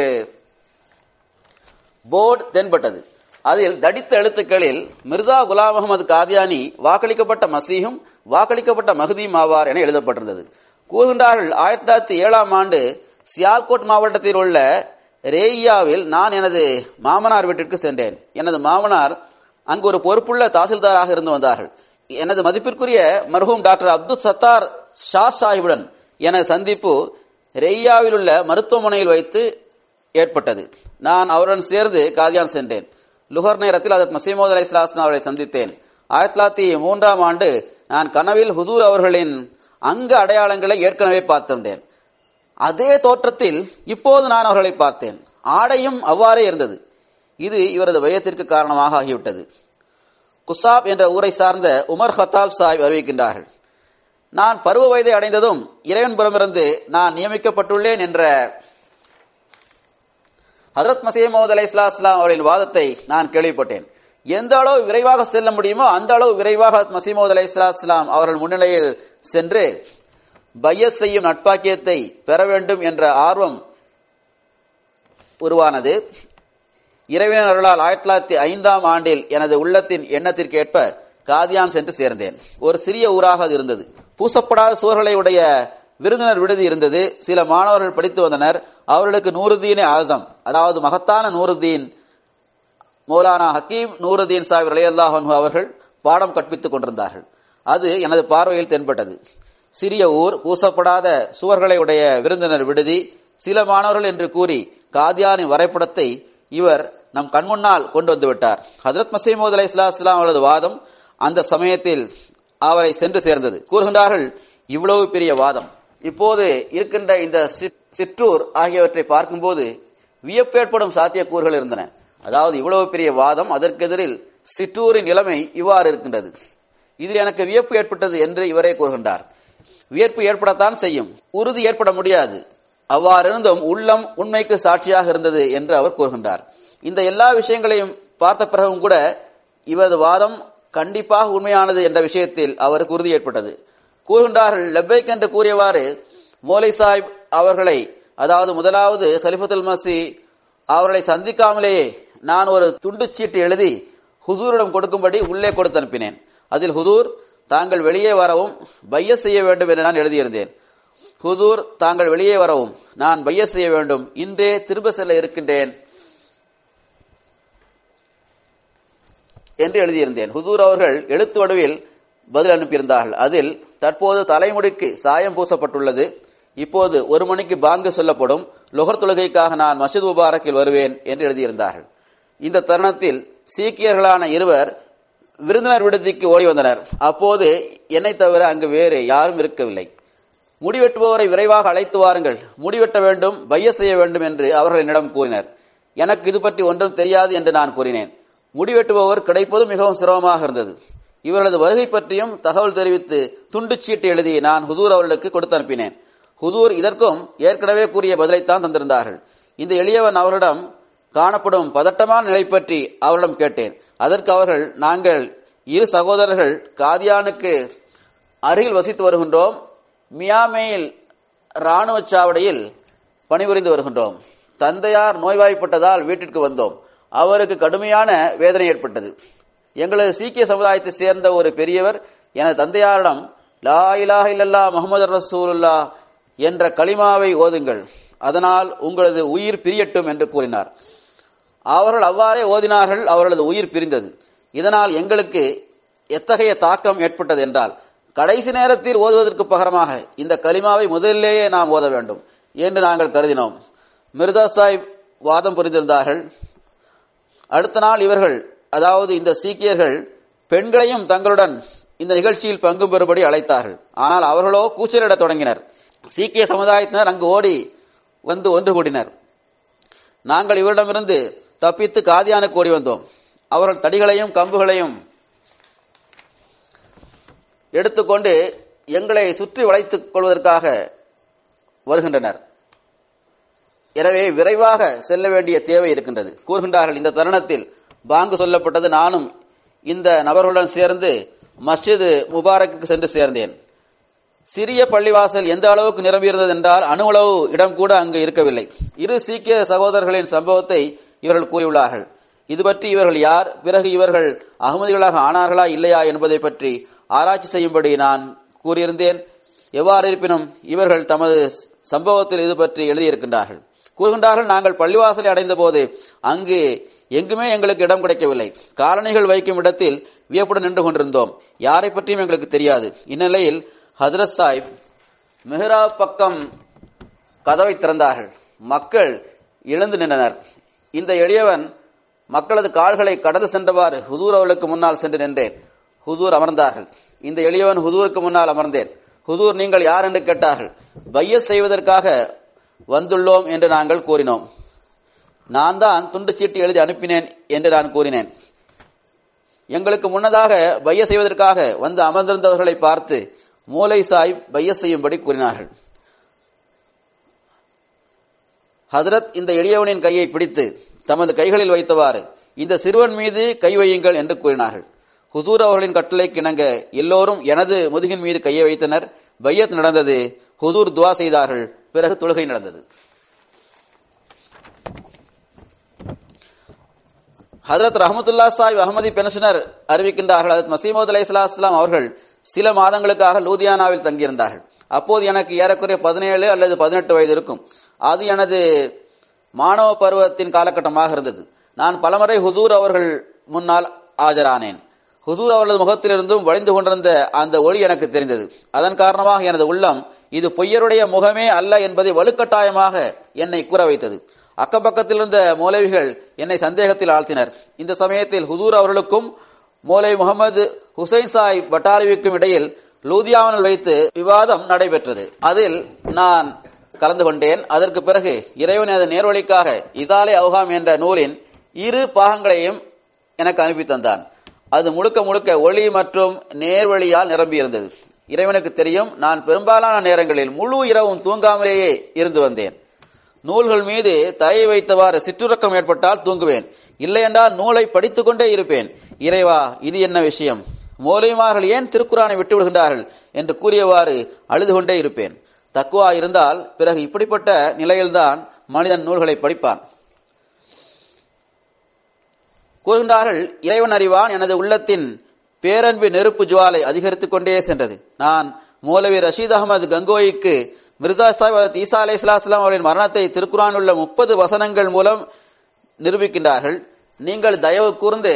போர்டு தென்பட்டது அதில் தடித்த எழுத்துக்களில் மிர்சா குலாம் முகமது காதியானி வாக்களிக்கப்பட்ட மசீஹும் வாக்களிக்கப்பட்ட மஹதியும் ஆவார் என எழுதப்பட்டிருந்தது கூறுகின்றார்கள் ஆயிரத்தி தொள்ளாயிரத்தி ஏழாம் ஆண்டு சியால்கோட் மாவட்டத்தில் உள்ள ரேயாவில் நான் எனது மாமனார் வீட்டிற்கு சென்றேன் எனது மாமனார் அங்கு ஒரு பொறுப்புள்ள தாசில்தாராக இருந்து வந்தார்கள் எனது மதிப்பிற்குரிய மர்ஹூம் டாக்டர் அப்துல் சத்தார் ஷா சாஹிபுடன் எனது சந்திப்பு ரெய்யாவில் உள்ள மருத்துவமனையில் வைத்து ஏற்பட்டது நான் அவருடன் சேர்ந்து காதியான் சென்றேன் லுகர் நேரத்தில் அதற்கு மசீமோத் அலை இஸ்லாம் அவரை சந்தித்தேன் ஆயிரத்தி தொள்ளாயிரத்தி மூன்றாம் ஆண்டு நான் கனவில் ஹுசூர் அவர்களின் அங்க அடையாளங்களை ஏற்கனவே பார்த்திருந்தேன் அதே தோற்றத்தில் இப்போது நான் அவர்களை பார்த்தேன் ஆடையும் அவ்வாறே இருந்தது இது இவரது பயத்திற்கு காரணமாக ஆகிவிட்டது குசாப் என்ற ஊரை சார்ந்த உமர் ஹத்தாப் சாஹிப் அறிவிக்கின்றார்கள் நான் பருவ வயதை அடைந்ததும் இறைவன் புறமிருந்து நான் நியமிக்கப்பட்டுள்ளேன் என்ற ஹசரத் மசீமோத் அலை இஸ்லாம் அவர்களின் வாதத்தை நான் கேள்விப்பட்டேன் எந்த அளவு விரைவாக செல்ல முடியுமோ அந்த அளவு விரைவாக மசீமோத் அலை இஸ்லாம் அவர்கள் முன்னிலையில் சென்று பையஸ் செய்யும் நட்பாக்கியத்தை பெற வேண்டும் என்ற ஆர்வம் உருவானது இறைவனின் அருளால் ஆயிரத்தி தொள்ளாயிரத்தி ஐந்தாம் ஆண்டில் எனது உள்ளத்தின் எண்ணத்திற்கேற்ப காதியான் சென்று சேர்ந்தேன் ஒரு சிறிய ஊராக அது இருந்தது பூசப்படாத சுவர்களை உடைய விருந்தினர் விடுதி இருந்தது சில மாணவர்கள் படித்து வந்தனர் அவர்களுக்கு நூறுதீனே ஆசம் அதாவது மகத்தான நூறுதீன் மௌலானா ஹக்கீம் நூறுதீன் சாஹிப் ரலியல்லாஹு அன்ஹு அவர்கள் பாடம் கற்பித்துக் கொண்டிருந்தார்கள் அது எனது பார்வையில் தென்பட்டது சிறிய ஊர் பூசப்படாத சுவர்களை உடைய விருந்தினர் விடுதி சில மாணவர்கள் என்று கூறி காதியானின் வரைபடத்தை இவர் நம் கண்முன்னால் கொண்டு வந்து விட்டார் ஹஜரத் மசீமூத் அலை இஸ்லாம் அவரது வாதம் அந்த சமயத்தில் அவரை சென்று சேர்ந்தது கூறுகின்றார்கள் இவ்வளவு பெரிய வாதம் இப்போது இருக்கின்ற இந்த சிற்- சிற்றூர் ஆகியவற்றை பார்க்கும்போது வியப்பேற்படும் சாத்தியக்கூறுகள் இருந்தன அதாவது இவ்வளவு பெரிய வாதம் அதற்கெதிரில் சிற்றூரின் நிலைமை இவ்வாறு இருக்கின்றது இதில் எனக்கு வியப்பு ஏற்பட்டது என்று இவரே கூறுகின்றார் வியப்பு ஏற்படத்தான் செய்யும் உறுதி ஏற்பட முடியாது அவ்வாறிருந்தும் உள்ளம் உண்மைக்கு சாட்சியாக இருந்தது என்று அவர் கூறுகின்றார் இந்த எல்லா விஷயங்களையும் பார்த்த பிறகும் கூட இவரது வாதம் கண்டிப்பாக உண்மையானது என்ற விஷயத்தில் அவருக்கு உறுதி ஏற்பட்டது கூறுகின்றார்கள் லெப்பைக் என்று கூறியவாறு மோலை சாஹிப் அவர்களை அதாவது முதலாவது ஹலிஃபத்துல் மசி அவர்களை சந்திக்காமலேயே நான் ஒரு துண்டுச் சீட்டு எழுதி ஹுசூரிடம் கொடுக்கும்படி உள்ளே கொடுத்து அனுப்பினேன் அதில் ஹுசூர் தாங்கள் வெளியே வரவும் பைய செய்ய வேண்டும் என்று நான் எழுதியிருந்தேன் ஹுசூர் தாங்கள் வெளியே வரவும் நான் பைய செய்ய வேண்டும் இன்றே திரும்ப செல்ல இருக்கின்றேன் என்று எழுதியிருந்தேன் ஹுசூர் அவர்கள் எழுத்து வடிவில் பதில் அனுப்பியிருந்தார்கள் அதில் தற்போது தலைமுடிக்கு சாயம் பூசப்பட்டுள்ளது இப்போது ஒரு மணிக்கு பாங்கு சொல்லப்படும் லொஹர் தொழுகைக்காக நான் மஸ்ஜித் முபாரக்கில் வருவேன் என்று எழுதியிருந்தார்கள் இந்த தருணத்தில் சீக்கியர்களான இருவர் விருந்தினர் விடுதிக்கு ஓடி வந்தனர் அப்போது என்னை தவிர அங்கு வேறு யாரும் இருக்கவில்லை முடிவெட்டுபவரை விரைவாக அழைத்து வாருங்கள் முடிவெட்ட வேண்டும் பைய செய்ய வேண்டும் என்று அவர்கள் என்னிடம் கூறினர் எனக்கு இது பற்றி ஒன்றும் தெரியாது என்று நான் கூறினேன் முடிவெட்டுபவர் கிடைப்பது மிகவும் சிரமமாக இருந்தது இவர்களது வருகை பற்றியும் தகவல் தெரிவித்து துண்டுச் சீட்டு எழுதி நான் ஹுசூர் அவர்களுக்கு கொடுத்து அனுப்பினேன் ஹுசூர் இதற்கும் ஏற்கனவே கூறிய பதிலைத்தான் தந்திருந்தார்கள் இந்த எளியவன் அவரிடம் காணப்படும் பதட்டமான நிலை பற்றி அவரிடம் கேட்டேன் அதற்கு அவர்கள் நாங்கள் இரு சகோதரர்கள் காதியானுக்கு அருகில் வசித்து வருகின்றோம் மியாமேயில் ராணுவ சாவடியில் பணிபுரிந்து வருகின்றோம் தந்தையார் நோய்வாய்ப்பட்டதால் வீட்டிற்கு வந்தோம் அவருக்கு கடுமையான வேதனை ஏற்பட்டது எங்களது சீக்கிய சமுதாயத்தை சேர்ந்த ஒரு பெரியவர் எனது தந்தையாரிடம் லா இலாஹ இல்லல்லா முகமது ரசூலுல்லா என்ற களிமாவை ஓதுங்கள் அதனால் உங்களது உயிர் பிரியட்டும் என்று கூறினார் அவர்கள் அவ்வாறே ஓதினார்கள் அவர்களது உயிர் பிரிந்தது இதனால் எங்களுக்கு எத்தகைய தாக்கம் ஏற்பட்டது என்றால் கடைசி நேரத்தில் ஓதுவதற்கு பகரமாக இந்த கலிமாவை முதலிலேயே நாம் ஓத வேண்டும் என்று நாங்கள் கருதினோம் மிர்தா சாஹிப் வாதம் புரிந்திருந்தார்கள் அடுத்த நாள் இவர்கள் அதாவது இந்த சீக்கியர்கள் பெண்களையும் தங்களுடன் இந்த நிகழ்ச்சியில் பங்கு பெறும்படி அழைத்தார்கள் ஆனால் அவர்களோ கூச்சலிடத் தொடங்கினர் சீக்கிய சமுதாயத்தினர் அங்கு ஓடி வந்து ஒன்று கூடினர் நாங்கள் இவரிடமிருந்து தப்பித்து காதியானுக்கு ஓடி வந்தோம் அவர்கள் தடிகளையும் கம்புகளையும் எடுத்துக்கொண்டு எங்களை சுற்றி வளைத்துக் கொள்வதற்காக வருகின்றனர் எனவே விரைவாக செல்ல வேண்டிய தேவை இருக்கின்றது கூறுகின்றார்கள் இந்த தருணத்தில் பாங்கு சொல்லப்பட்டது நானும் இந்த நபர்களுடன் சேர்ந்து மஸ்ஜித் முபாரக்கு சென்று சேர்ந்தேன் சிறிய பள்ளிவாசல் எந்த அளவுக்கு நிரம்பியிருந்தது என்றால் அணுவளவு இடம் கூட அங்கு இருக்கவில்லை இரு சீக்கிய சகோதரர்களின் சம்பவத்தை இவர்கள் கூறியுள்ளார்கள் இது பற்றி இவர்கள் யார் பிறகு இவர்கள் அகமதிகளாக ஆனார்களா இல்லையா என்பதை பற்றி ஆராய்ச்சி செய்யும்படி நான் கூறியிருந்தேன் எவ்வாறு இருப்பினும் இவர்கள் தமது சம்பவத்தில் இது பற்றி எழுதியிருக்கின்றார்கள் கூறுகின்றார்கள் நாங்கள் பள்ளிவாசலை அடைந்த போது அங்கு எங்குமே எங்களுக்கு இடம் கிடைக்கவில்லை காலணிகள் வைக்கும் இடத்தில் வியப்புடன் நின்று கொண்டிருந்தோம் யாரை பற்றியும் எங்களுக்கு தெரியாது இந்நிலையில் ஹஜரத் சாஹிப் மெஹ்ரா பக்கம் கதவை திறந்தார்கள் மக்கள் எழுந்து நின்றனர் இந்த எளியவன் மக்களது கால்களை கடந்து சென்றவாறு ஹுசூர் அவர்களுக்கு முன்னால் சென்று நின்றேன் ஹுசூர் அமர்ந்தார்கள் இந்த எளியவன் ஹுசூருக்கு முன்னால் அமர்ந்தேன் ஹுசூர் நீங்கள் யார் என்று கேட்டார்கள் பைய செய்வதற்காக வந்துள்ளோம் என்று நாங்கள் கூறினோம் நான் தான் துண்டுச்சீட்டு எழுதி அனுப்பினேன் என்று நான் கூறினேன் எங்களுக்கு முன்னதாக பைய செய்வதற்காக வந்து அமர்ந்திருந்தவர்களை பார்த்து மூலை சாஹிப் பைய செய்யும்படி கூறினார்கள் ஹதரத் இந்த எளியவனின் கையை பிடித்து தமது கைகளில் வைத்தவாறு இந்த சிறுவன் மீது கை வையுங்கள் என்று கூறினார்கள் ஹுசூர் அவர்களின் கட்டளைக்கு இணங்க எல்லோரும் எனது முதுகின் மீது கையை வைத்தனர் பையத் நடந்தது ஹுசூர் துவா செய்தார்கள் பிறகு தொழுகை நடந்தது ஹதரத் ரஹமத்துல்லா சாஹிப் அகமதி பென்ஷனர் அறிவிக்கின்றார்கள் ஹதரத் மசீமது அலை இஸ்லாம் அவர்கள் சில மாதங்களுக்காக லூதியானாவில் தங்கியிருந்தார்கள் அப்போது எனக்கு ஏறக்குறைய பதினேழு அல்லது பதினெட்டு வயது இருக்கும் அது எனது மாணவ பருவத்தின் காலகட்டமாக இருந்தது நான் பலமுறை ஹுசூர் அவர்கள் முன்னால் ஆஜரானேன் ஹுசூர் அவர்களது முகத்திலிருந்தும் வழிந்து கொண்டிருந்த அந்த ஒளி எனக்கு தெரிந்தது அதன் காரணமாக எனது உள்ளம் இது பொய்யருடைய முகமே அல்ல என்பதை வலுக்கட்டாயமாக என்னை கூற வைத்தது அக்கப்பக்கத்தில் இருந்த மௌலவிகள் என்னை சந்தேகத்தில் ஆழ்த்தினர் இந்த சமயத்தில் ஹுசூர் அவர்களுக்கும் மௌலை முகமது ஹுசைன் சாய் பட்டாலிவிக்கும் இடையில் லூதியாவில் வைத்து விவாதம் நடைபெற்றது அதில் நான் கலந்து கொண்டேன் அதற்கு பிறகு இறைவன் எனது நேர்வழிக்காக இசாலே அவுகாம் என்ற நூலின் இரு பாகங்களையும் எனக்கு அனுப்பி தந்தான் அது முழுக்க முழுக்க ஒளி மற்றும் நேர்வழியால் நிரம்பியிருந்தது இறைவனுக்கு தெரியும் நான் பெரும்பாலான நேரங்களில் முழு இரவும் தூங்காமலேயே இருந்து வந்தேன் நூல்கள் மீது தலையை வைத்தவாறு சிற்றுறக்கம் ஏற்பட்டால் தூங்குவேன் இல்லையென்றால் நூலை படித்துக் கொண்டே இருப்பேன் இறைவா இது என்ன விஷயம் மௌலிமார்கள் ஏன் திருக்குறானை விட்டு விடுகின்றார்கள் என்று கூறியவாறு அழுது கொண்டே இருப்பேன் தக்குவா இருந்தால் பிறகு இப்படிப்பட்ட நிலையில்தான் மனிதன் நூல்களை படிப்பான் கூறுகின்றார்கள் இறைவன் அறிவான் எனது உள்ளத்தின் பேரன்பு நெருப்பு ஜுவாலை அதிகரித்துக் கொண்டே சென்றது நான் மௌலவி ரஷீத் அகமது கங்கோய்க்கு மிர்சா சாஹிப் ஈசா அலை இஸ்லாம் அவரின் மரணத்தை திருக்குறான் உள்ள முப்பது வசனங்கள் மூலம் நிரூபிக்கின்றார்கள் நீங்கள் தயவு கூர்ந்து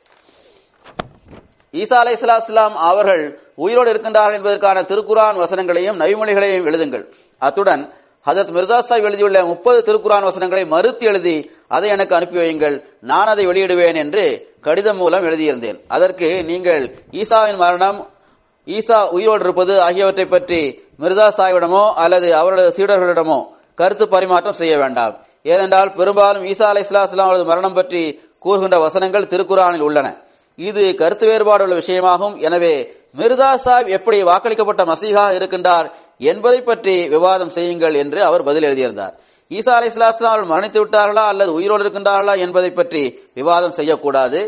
ஈசா அலை இஸ்லாம் அவர்கள் உயிரோடு இருக்கின்றார்கள் என்பதற்கான திருக்குரான் வசனங்களையும் நவிமொழிகளையும் எழுதுங்கள் அத்துடன் ஹதரத் மிர்சா சாஹிப் எழுதியுள்ள முப்பது திருக்குரான் வசனங்களை மறுத்து எழுதி அதை எனக்கு அனுப்பி வையுங்கள் நான் அதை வெளியிடுவேன் என்று கடிதம் மூலம் எழுதியிருந்தேன் அதற்கு நீங்கள் ஈசாவின் மரணம் ஈசா உயிரோடு இருப்பது ஆகியவற்றை பற்றி மிர்சா சாஹிபிடமோ அல்லது அவரது சீடர்களிடமோ கருத்து பரிமாற்றம் செய்ய வேண்டாம் ஏனென்றால் பெரும்பாலும் ஈசா அலை இஸ்லாம் அவரது மரணம் பற்றி கூறுகின்ற வசனங்கள் திருக்குறானில் உள்ளன இது கருத்து வேறுபாடு உள்ள விஷயமாகும் எனவே மிர்சா சாஹிப் எப்படி வாக்களிக்கப்பட்ட மசீகா இருக்கின்றார் என்பதை பற்றி விவாதம் செய்யுங்கள் என்று அவர் பதில் எழுதியிருந்தார் ஈசா அலை இஸ்லாம் அவர்கள் மரணித்து விட்டார்களா அல்லது உயிரோடு இருக்கின்றார்களா என்பதை பற்றி விவாதம் செய்யக்கூடாது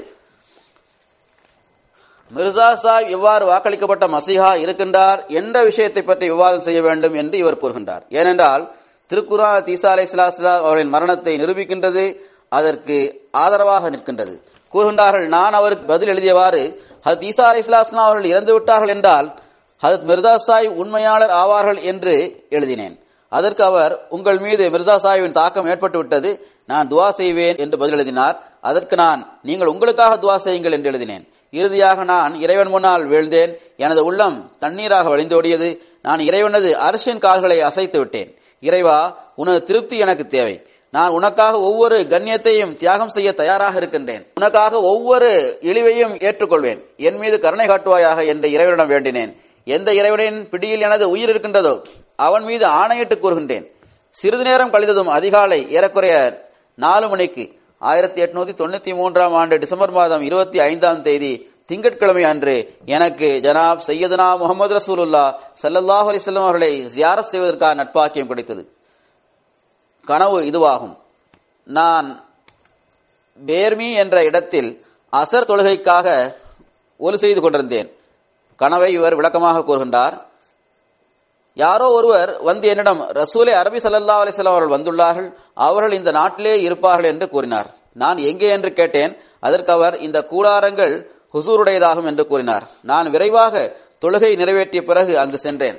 மிர்சா சாஹிப் எவ்வாறு வாக்களிக்கப்பட்ட மசீஹா இருக்கின்றார் என்ற விஷயத்தை பற்றி விவாதம் செய்ய வேண்டும் என்று இவர் கூறுகின்றார் ஏனென்றால் திருக்குறான் தீசா அலை இஸ்லாம் அவர்களின் மரணத்தை நிரூபிக்கின்றது அதற்கு ஆதரவாக நிற்கின்றது கூறுகின்றார்கள் நான் அவருக்கு பதில் எழுதியவாறு ஹத் ஈசா அலை இஸ்லாம் அவர்கள் இறந்து விட்டார்கள் என்றால் ஹதத் மிர்சா சாஹிப் உண்மையாளர் ஆவார்கள் என்று எழுதினேன் அதற்கு அவர் உங்கள் மீது மிர்சா சாஹிபின் தாக்கம் ஏற்பட்டு விட்டது நான் துவா செய்வேன் என்று பதில் எழுதினார் அதற்கு நான் நீங்கள் உங்களுக்காக துவா செய்யுங்கள் என்று எழுதினேன் இறுதியாக நான் இறைவன் முன்னால் வீழ்ந்தேன் எனது உள்ளம் தண்ணீராக வழிந்தோடியது நான் இறைவனது அரசின் கால்களை அசைத்து விட்டேன் இறைவா உனது திருப்தி எனக்கு தேவை நான் உனக்காக ஒவ்வொரு கண்ணியத்தையும் தியாகம் செய்ய தயாராக இருக்கின்றேன் உனக்காக ஒவ்வொரு இழிவையும் ஏற்றுக்கொள்வேன் என் மீது கருணை காட்டுவாயாக என்று இறைவனிடம் வேண்டினேன் எந்த இறைவனின் பிடியில் எனது உயிர் இருக்கின்றதோ அவன் மீது ஆணையிட்டு கூறுகின்றேன் சிறிது நேரம் கழிந்ததும் அதிகாலை ஏறக்குறைய நாலு மணிக்கு ஆயிரத்தி எட்நூத்தி தொண்ணூத்தி மூன்றாம் ஆண்டு டிசம்பர் மாதம் இருபத்தி ஐந்தாம் தேதி திங்கட்கிழமை அன்று எனக்கு ஜனாப் சையதுனா முகமது ரசூலுல்லா சல்லல்லாஹு அலிஸ்லாம் அவர்களை ஜியாரத் செய்வதற்கான நட்பாக்கியம் கிடைத்தது கனவு இதுவாகும் நான் பேர்மி என்ற இடத்தில் அசர் தொழுகைக்காக ஒலு செய்து கொண்டிருந்தேன் கனவை இவர் விளக்கமாக கூறுகின்றார் யாரோ ஒருவர் வந்து என்னிடம் ரசூலே அரபி சல்லா அலிஸ்லாம் அவர்கள் வந்துள்ளார்கள் அவர்கள் இந்த நாட்டிலே இருப்பார்கள் என்று கூறினார் நான் எங்கே என்று கேட்டேன் அதற்கு அவர் இந்த கூடாரங்கள் ஹுசூருடையதாகும் என்று கூறினார் நான் விரைவாக தொழுகை நிறைவேற்றிய பிறகு அங்கு சென்றேன்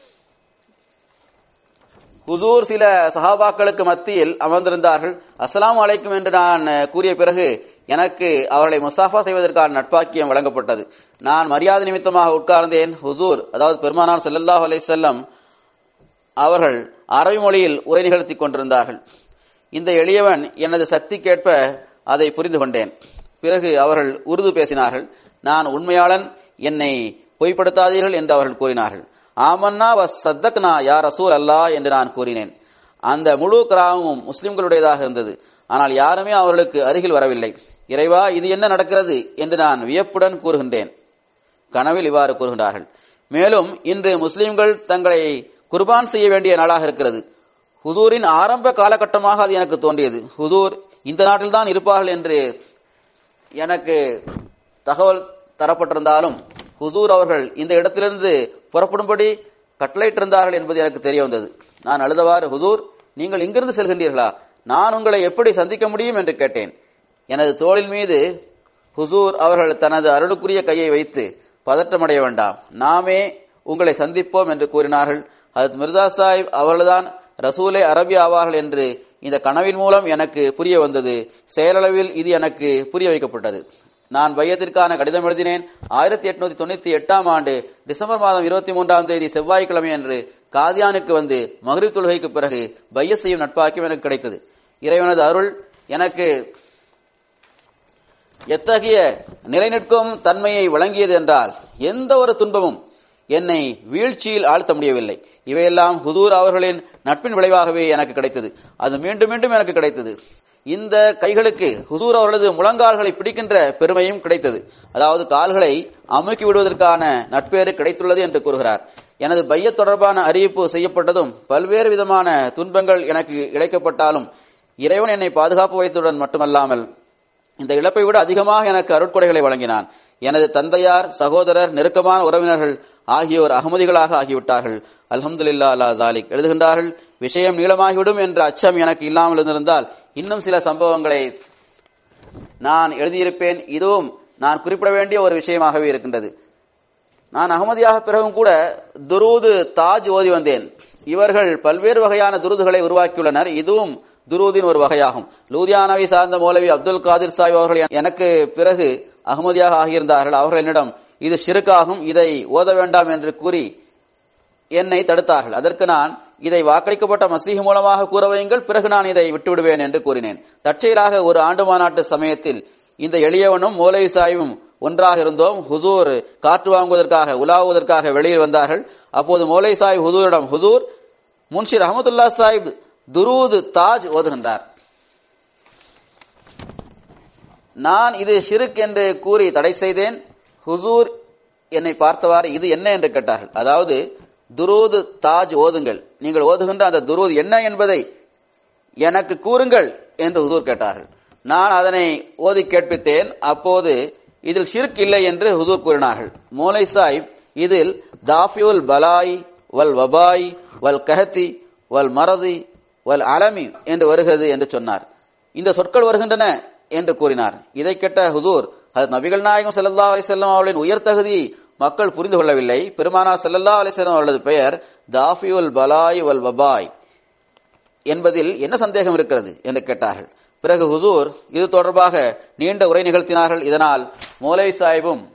ஹுசூர் சில சஹாபாக்களுக்கு மத்தியில் அமர்ந்திருந்தார்கள் அஸ்லாம் அலைக்கும் என்று நான் கூறிய பிறகு எனக்கு அவர்களை முசாஃபா செய்வதற்கான நட்பாக்கியம் வழங்கப்பட்டது நான் மரியாதை நிமித்தமாக உட்கார்ந்தேன் ஹுசூர் அதாவது பெருமானார் செல்லல்லாஹ் அலை செல்லம் அவர்கள் அரபி மொழியில் உரை நிகழ்த்தி கொண்டிருந்தார்கள் இந்த எளியவன் எனது சக்திக்கேற்ப அதை புரிந்து கொண்டேன் பிறகு அவர்கள் உருது பேசினார்கள் நான் உண்மையாளன் என்னை பொய்ப்படுத்தாதீர்கள் என்று அவர்கள் கூறினார்கள் ஆமன்னா வ சத்தக்னா யா ரசூல் அல்லா என்று நான் கூறினேன் அந்த முழு கிராமமும் முஸ்லிம்களுடையதாக இருந்தது ஆனால் யாருமே அவர்களுக்கு அருகில் வரவில்லை இறைவா இது என்ன நடக்கிறது என்று நான் வியப்புடன் கூறுகின்றேன் கனவில் இவ்வாறு கூறுகின்றார்கள் மேலும் இன்று முஸ்லிம்கள் தங்களை குர்பான் செய்ய வேண்டிய நாளாக இருக்கிறது ஹுசூரின் ஆரம்ப காலகட்டமாக அது எனக்கு தோன்றியது ஹுசூர் இந்த நாட்டில் தான் இருப்பார்கள் என்று எனக்கு தகவல் தரப்பட்டிருந்தாலும் ஹுசூர் அவர்கள் இந்த இடத்திலிருந்து புறப்படும்படி கட்டளையிட்டிருந்தார்கள் என்பது எனக்கு தெரிய வந்தது நான் அழுதவாறு ஹுசூர் நீங்கள் இங்கிருந்து செல்கின்றீர்களா நான் உங்களை எப்படி சந்திக்க முடியும் என்று கேட்டேன் எனது தோளின் மீது ஹுசூர் அவர்கள் தனது அருளுக்குரிய கையை வைத்து பதற்றமடைய வேண்டாம் நாமே உங்களை சந்திப்போம் என்று கூறினார்கள் அது மிர்சா சாஹிப் அவர்கள்தான் ரசூலே அரபி ஆவார்கள் என்று இந்த கனவின் மூலம் எனக்கு புரிய வந்தது செயலளவில் இது எனக்கு புரிய வைக்கப்பட்டது நான் பையத்திற்கான கடிதம் எழுதினேன் ஆயிரத்தி எட்நூத்தி தொண்ணூத்தி எட்டாம் ஆண்டு டிசம்பர் மாதம் இருபத்தி மூன்றாம் தேதி செவ்வாய்க்கிழமை அன்று காதியானிற்கு வந்து மகரிப் தொழுகைக்கு பிறகு பைய செய்யும் நட்பாக்கியம் எனக்கு கிடைத்தது இறைவனது அருள் எனக்கு எத்தகைய நிலைநிற்கும் தன்மையை வழங்கியது என்றால் எந்த ஒரு துன்பமும் என்னை வீழ்ச்சியில் ஆழ்த்த முடியவில்லை இவையெல்லாம் ஹுதூர் அவர்களின் நட்பின் விளைவாகவே எனக்கு கிடைத்தது அது மீண்டும் மீண்டும் எனக்கு கிடைத்தது இந்த கைகளுக்கு ஹுசூர் அவர்களது முழங்கால்களை பிடிக்கின்ற பெருமையும் கிடைத்தது அதாவது கால்களை அமுக்கி விடுவதற்கான நட்பேறு கிடைத்துள்ளது என்று கூறுகிறார் எனது பைய தொடர்பான அறிவிப்பு செய்யப்பட்டதும் பல்வேறு விதமான துன்பங்கள் எனக்கு இழைக்கப்பட்டாலும் இறைவன் என்னை பாதுகாப்பு வைத்ததுடன் மட்டுமல்லாமல் இந்த இழப்பை விட அதிகமாக எனக்கு அருட்கொடைகளை வழங்கினான் எனது தந்தையார் சகோதரர் நெருக்கமான உறவினர்கள் ஆகியோர் அகமதிகளாக ஆகிவிட்டார்கள் அல்ஹம்துலில்லா அல்லா ஜாலிக் எழுதுகின்றார்கள் விஷயம் நீளமாகிவிடும் என்ற அச்சம் எனக்கு இல்லாமல் இருந்திருந்தால் இன்னும் சில சம்பவங்களை நான் எழுதியிருப்பேன் இதுவும் நான் குறிப்பிட வேண்டிய ஒரு விஷயமாகவே இருக்கின்றது நான் அகமதியாக பிறகும் கூட துரூது தாஜ் ஓதி வந்தேன் இவர்கள் பல்வேறு வகையான துருதுகளை உருவாக்கியுள்ளனர் இதுவும் துரூதின் ஒரு வகையாகும் லூதியானாவை சார்ந்த மௌலவி அப்துல் காதிர் சாஹிப் அவர்கள் எனக்கு பிறகு அகமதியாக ஆகியிருந்தார்கள் அவர்கள் என்னிடம் இது ஷிருக்காகும் இதை ஓத வேண்டாம் என்று கூறி என்னை தடுத்தார்கள் அதற்கு நான் இதை வாக்களிக்கப்பட்ட மசீஹ் மூலமாக கூற வையுங்கள் பிறகு நான் இதை விட்டுவிடுவேன் என்று கூறினேன் தற்செயலாக ஒரு ஆண்டு மாநாட்டு சமயத்தில் இந்த எளியவனும் மௌலவி சாஹிபும் ஒன்றாக இருந்தோம் ஹுசூர் காற்று வாங்குவதற்காக உலாவுவதற்காக வெளியில் வந்தார்கள் அப்போது மௌலை சாஹிப் ஹுசூரிடம் ஹுசூர் முன்ஷிர் அஹமதுல்லா சாஹிப் துரூது தாஜ் ஓதுகின்றார் நான் இது ஷிருக் என்று கூறி தடை செய்தேன் ஹுசூர் என்னை பார்த்தவாறு இது என்ன என்று கேட்டார்கள் அதாவது துரூது தாஜ் ஓதுங்கள் நீங்கள் ஓதுகின்ற அந்த துரூத் என்ன என்பதை எனக்கு கூறுங்கள் என்று ஹுசூர் கேட்டார்கள் நான் அதனை ஓதி கேட்பித்தேன் அப்போது இதில் ஷிர்க் இல்லை என்று ஹுசூர் கூறினார்கள் மோலை சாஹிப் இதில் தாஃபியுல் பலாய் வல் வபாய் வல் கஹத்தி வல் மரதி வல் அலமி என்று வருகிறது என்று சொன்னார் இந்த சொற்கள் வருகின்றன என்று கூறினார் இதை கேட்ட ஹுசூர் அது நபிகள் நாயகம் ஸல்லல்லாஹு அலைஹி வஸல்லம் அவர்களின் உயர் தகுதி மக்கள் புரிந்து கொள்ளவில்லை பெருமானார் ஸல்லல்லாஹு அலைஹி வஸல்லம் அவர்களது பெயர் தாஃபியுல் பலாய் வல் வபாய் என்பதில் என்ன சந்தேகம் இருக்கிறது என்று கேட்டார்கள் பிறகு ஹுசூர் இது தொடர்பாக நீண்ட உரை நிகழ்த்தினார்கள் இதனால் மௌலை சாஹிபும்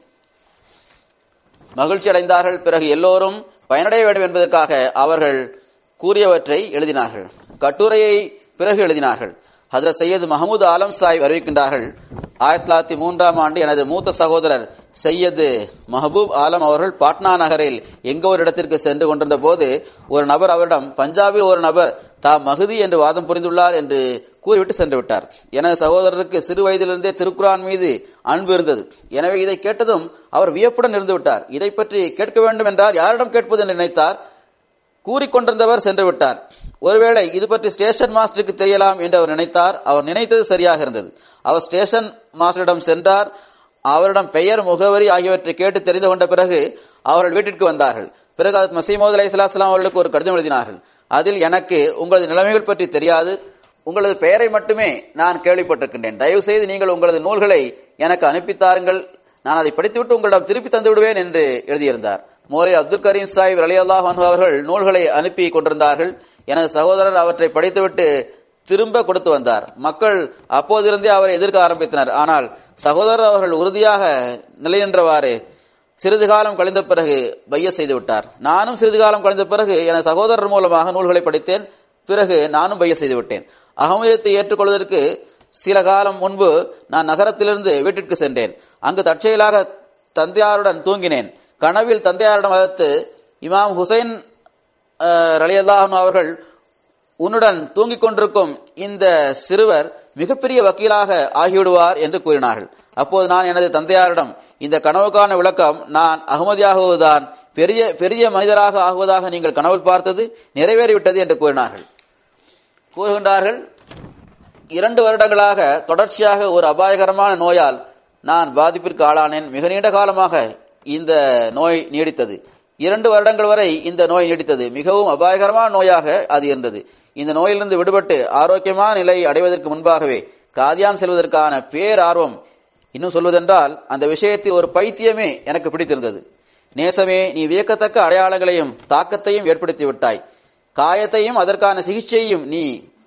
மகிழ்ச்சி அடைந்தார்கள் பிறகு எல்லோரும் பயனடைய வேண்டும் என்பதற்காக அவர்கள் கூறியவற்றை எழுதினார்கள் கட்டுரையை பிறகு எழுதினார்கள் ஹதரத் சையது மஹமூத் ஆலம் சாஹிப் அறிவிக்கின்றார்கள் ஆயிரத்தி தொள்ளாயிரத்தி மூன்றாம் ஆண்டு எனது மூத்த சகோதரர் சையது மஹபூப் ஆலம் அவர்கள் பாட்னா நகரில் எங்க ஒரு இடத்திற்கு சென்று கொண்டிருந்த போது ஒரு நபர் அவரிடம் பஞ்சாபில் ஒரு நபர் தாம் மகுதி என்று வாதம் புரிந்துள்ளார் என்று கூறிவிட்டு சென்று விட்டார் எனது சகோதரருக்கு சிறு வயதிலிருந்தே திருக்குரான் மீது அன்பு இருந்தது எனவே இதை கேட்டதும் அவர் வியப்புடன் இருந்து விட்டார் இதை பற்றி கேட்க வேண்டும் என்றால் யாரிடம் கேட்பது என்று நினைத்தார் கூறிக்கொண்டிருந்தவர் சென்று விட்டார் ஒருவேளை இது பற்றி ஸ்டேஷன் மாஸ்டருக்கு தெரியலாம் என்று அவர் நினைத்தார் அவர் நினைத்தது சரியாக இருந்தது அவர் ஸ்டேஷன் மாஸ்டரிடம் சென்றார் அவரிடம் பெயர் முகவரி ஆகியவற்றை கேட்டு தெரிந்து கொண்ட பிறகு அவர்கள் வீட்டிற்கு வந்தார்கள் பிறகு அது மசீமோத் அலி இஸ்லாம் அவர்களுக்கு ஒரு கடிதம் எழுதினார்கள் அதில் எனக்கு உங்களது நிலைமைகள் பற்றி தெரியாது உங்களது பெயரை மட்டுமே நான் கேள்விப்பட்டிருக்கின்றேன் தயவு செய்து நீங்கள் உங்களது நூல்களை எனக்கு அனுப்பித்தாருங்கள் நான் அதை படித்துவிட்டு உங்களிடம் திருப்பி தந்து விடுவேன் என்று எழுதியிருந்தார் மோலே அப்துல் கரீம் சாஹிப் அலி அல்லாஹ் அவர்கள் நூல்களை அனுப்பி கொண்டிருந்தார்கள் எனது சகோதரர் அவற்றை படித்துவிட்டு திரும்ப கொடுத்து வந்தார் மக்கள் அப்போதிருந்தே அவரை எதிர்க்க ஆரம்பித்தனர் ஆனால் சகோதரர் அவர்கள் உறுதியாக நிலைநின்றவாறு சிறிது காலம் கழிந்த பிறகு பைய செய்து விட்டார் நானும் சிறிது காலம் கழிந்த பிறகு எனது சகோதரர் மூலமாக நூல்களை படித்தேன் பிறகு நானும் பைய செய்து விட்டேன் அகமதியத்தை ஏற்றுக்கொள்வதற்கு சில காலம் முன்பு நான் நகரத்திலிருந்து வீட்டிற்கு சென்றேன் அங்கு தற்செயலாக தந்தையாருடன் தூங்கினேன் கனவில் தந்தையாரிடம் அழைத்து இமாம் ஹுசைன் ரலியல்லாஹன் அவர்கள் உன்னுடன் தூங்கிக் கொண்டிருக்கும் இந்த சிறுவர் மிகப்பெரிய வக்கீலாக ஆகிவிடுவார் என்று கூறினார்கள் அப்போது நான் எனது தந்தையாரிடம் இந்த கனவுக்கான விளக்கம் நான் அகமதியாகுவதுதான் பெரிய பெரிய மனிதராக ஆகுவதாக நீங்கள் கனவில் பார்த்தது நிறைவேறிவிட்டது என்று கூறினார்கள் கூறுகின்றார்கள் இரண்டு வருடங்களாக தொடர்ச்சியாக ஒரு அபாயகரமான நோயால் நான் பாதிப்பிற்கு ஆளானேன் மிக நீண்ட காலமாக இந்த நோய் நீடித்தது இரண்டு வருடங்கள் வரை இந்த நோய் நீடித்தது மிகவும் அபாயகரமான நோயாக அது இருந்தது இந்த நோயிலிருந்து விடுபட்டு ஆரோக்கியமான நிலை அடைவதற்கு முன்பாகவே காதியான் செல்வதற்கான பேரார்வம் இன்னும் சொல்வதென்றால் அந்த விஷயத்தில் ஒரு பைத்தியமே எனக்கு பிடித்திருந்தது நேசமே நீ வியக்கத்தக்க அடையாளங்களையும் தாக்கத்தையும் ஏற்படுத்தி விட்டாய் காயத்தையும் அதற்கான சிகிச்சையும் நீ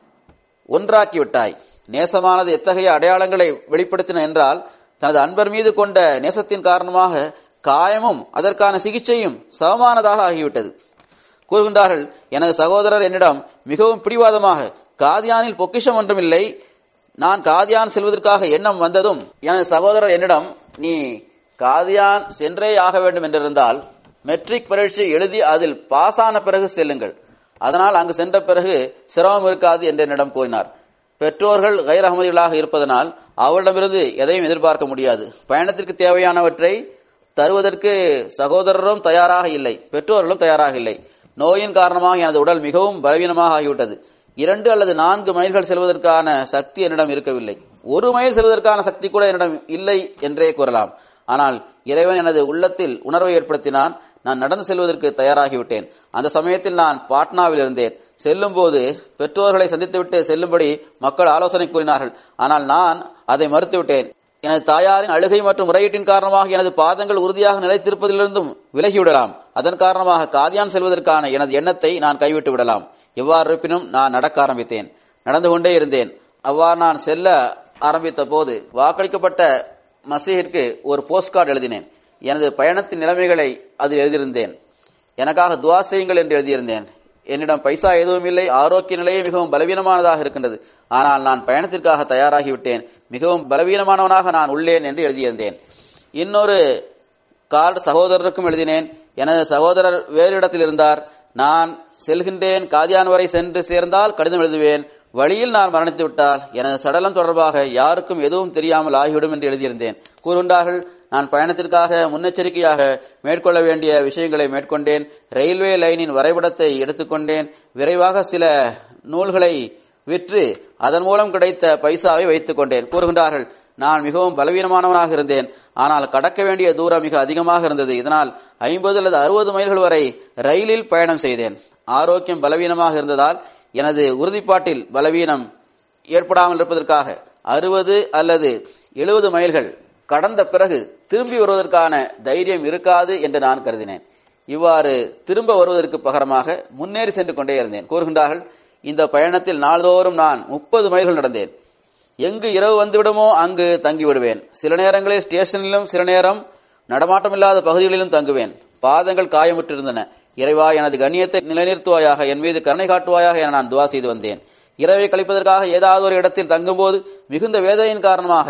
ஒன்றாக்கி விட்டாய் நேசமானது எத்தகைய அடையாளங்களை வெளிப்படுத்தின என்றால் தனது அன்பர் மீது கொண்ட நேசத்தின் காரணமாக காயமும் அதற்கான சிகிச்சையும் சமமானதாக ஆகிவிட்டது கூறுகின்றார்கள் எனது சகோதரர் என்னிடம் மிகவும் பிடிவாதமாக காதியானில் பொக்கிஷம் ஒன்றுமில்லை நான் காதியான் செல்வதற்காக எண்ணம் வந்ததும் எனது சகோதரர் என்னிடம் நீ காதியான் சென்றே ஆக வேண்டும் என்றிருந்தால் மெட்ரிக் பரீட்சை எழுதி அதில் பாஸ் ஆன பிறகு செல்லுங்கள் அதனால் அங்கு சென்ற பிறகு சிரமம் இருக்காது என்று என்னிடம் கூறினார் பெற்றோர்கள் கைர் அகமதிகளாக இருப்பதனால் அவரிடமிருந்து எதையும் எதிர்பார்க்க முடியாது பயணத்திற்கு தேவையானவற்றை தருவதற்கு சகோதரரும் தயாராக இல்லை பெற்றோர்களும் தயாராக இல்லை நோயின் காரணமாக எனது உடல் மிகவும் பலவீனமாக ஆகிவிட்டது இரண்டு அல்லது நான்கு மைல்கள் செல்வதற்கான சக்தி என்னிடம் இருக்கவில்லை ஒரு மைல் செல்வதற்கான சக்தி கூட என்னிடம் இல்லை என்றே கூறலாம் ஆனால் இறைவன் எனது உள்ளத்தில் உணர்வை ஏற்படுத்தினான் நான் நடந்து செல்வதற்கு தயாராகிவிட்டேன் அந்த சமயத்தில் நான் பாட்னாவில் இருந்தேன் செல்லும் போது பெற்றோர்களை சந்தித்துவிட்டு செல்லும்படி மக்கள் ஆலோசனை கூறினார்கள் ஆனால் நான் அதை மறுத்துவிட்டேன் எனது தாயாரின் அழுகை மற்றும் முறையீட்டின் காரணமாக எனது பாதங்கள் உறுதியாக நிலைத்திருப்பதிலிருந்தும் விலகிவிடலாம் அதன் காரணமாக காதியான் செல்வதற்கான எனது எண்ணத்தை நான் கைவிட்டு விடலாம் எவ்வாறு இருப்பினும் நான் நடக்க ஆரம்பித்தேன் நடந்து கொண்டே இருந்தேன் அவ்வாறு நான் செல்ல ஆரம்பித்த போது வாக்களிக்கப்பட்ட மசீகிற்கு ஒரு போஸ்ட் கார்டு எழுதினேன் எனது பயணத்தின் நிலைமைகளை அதில் எழுதியிருந்தேன் எனக்காக துவா செய்யுங்கள் என்று எழுதியிருந்தேன் என்னிடம் பைசா எதுவும் இல்லை ஆரோக்கிய நிலையே மிகவும் பலவீனமானதாக இருக்கின்றது ஆனால் நான் பயணத்திற்காக தயாராகிவிட்டேன் மிகவும் பலவீனமானவனாக நான் உள்ளேன் என்று எழுதியிருந்தேன் இன்னொரு கார்டு சகோதரருக்கும் எழுதினேன் எனது சகோதரர் வேறு இடத்தில் இருந்தார் நான் செல்கின்றேன் காதியான் வரை சென்று சேர்ந்தால் கடிதம் எழுதுவேன் வழியில் நான் மரணித்து விட்டால் எனது சடலம் தொடர்பாக யாருக்கும் எதுவும் தெரியாமல் ஆகிவிடும் என்று எழுதியிருந்தேன் கூறுகின்றார்கள் நான் பயணத்திற்காக முன்னெச்சரிக்கையாக மேற்கொள்ள வேண்டிய விஷயங்களை மேற்கொண்டேன் ரயில்வே லைனின் வரைபடத்தை எடுத்துக்கொண்டேன் விரைவாக சில நூல்களை விற்று அதன் மூலம் கிடைத்த பைசாவை வைத்துக் கொண்டேன் கூறுகின்றார்கள் நான் மிகவும் பலவீனமானவனாக இருந்தேன் ஆனால் கடக்க வேண்டிய தூரம் மிக அதிகமாக இருந்தது இதனால் ஐம்பது அல்லது அறுபது மைல்கள் வரை ரயிலில் பயணம் செய்தேன் ஆரோக்கியம் பலவீனமாக இருந்ததால் எனது உறுதிப்பாட்டில் பலவீனம் ஏற்படாமல் இருப்பதற்காக அறுபது அல்லது எழுபது மைல்கள் கடந்த பிறகு திரும்பி வருவதற்கான தைரியம் இருக்காது என்று நான் கருதினேன் இவ்வாறு திரும்ப வருவதற்கு பகரமாக முன்னேறி சென்று கொண்டே இருந்தேன் கூறுகின்றார்கள் இந்த பயணத்தில் நாள்தோறும் நான் முப்பது மைல்கள் நடந்தேன் எங்கு இரவு வந்துவிடுமோ அங்கு தங்கி விடுவேன் சில நேரங்களில் ஸ்டேஷனிலும் சில நேரம் நடமாட்டமில்லாத பகுதிகளிலும் தங்குவேன் பாதங்கள் காயமுற்றிருந்தன இறைவா எனது கண்ணியத்தை நிலைநிறுத்துவாயாக என் மீது கருணை காட்டுவாயாக என நான் துவா செய்து வந்தேன் இரவை கழிப்பதற்காக ஏதாவது ஒரு இடத்தில் தங்கும்போது மிகுந்த வேதனையின் காரணமாக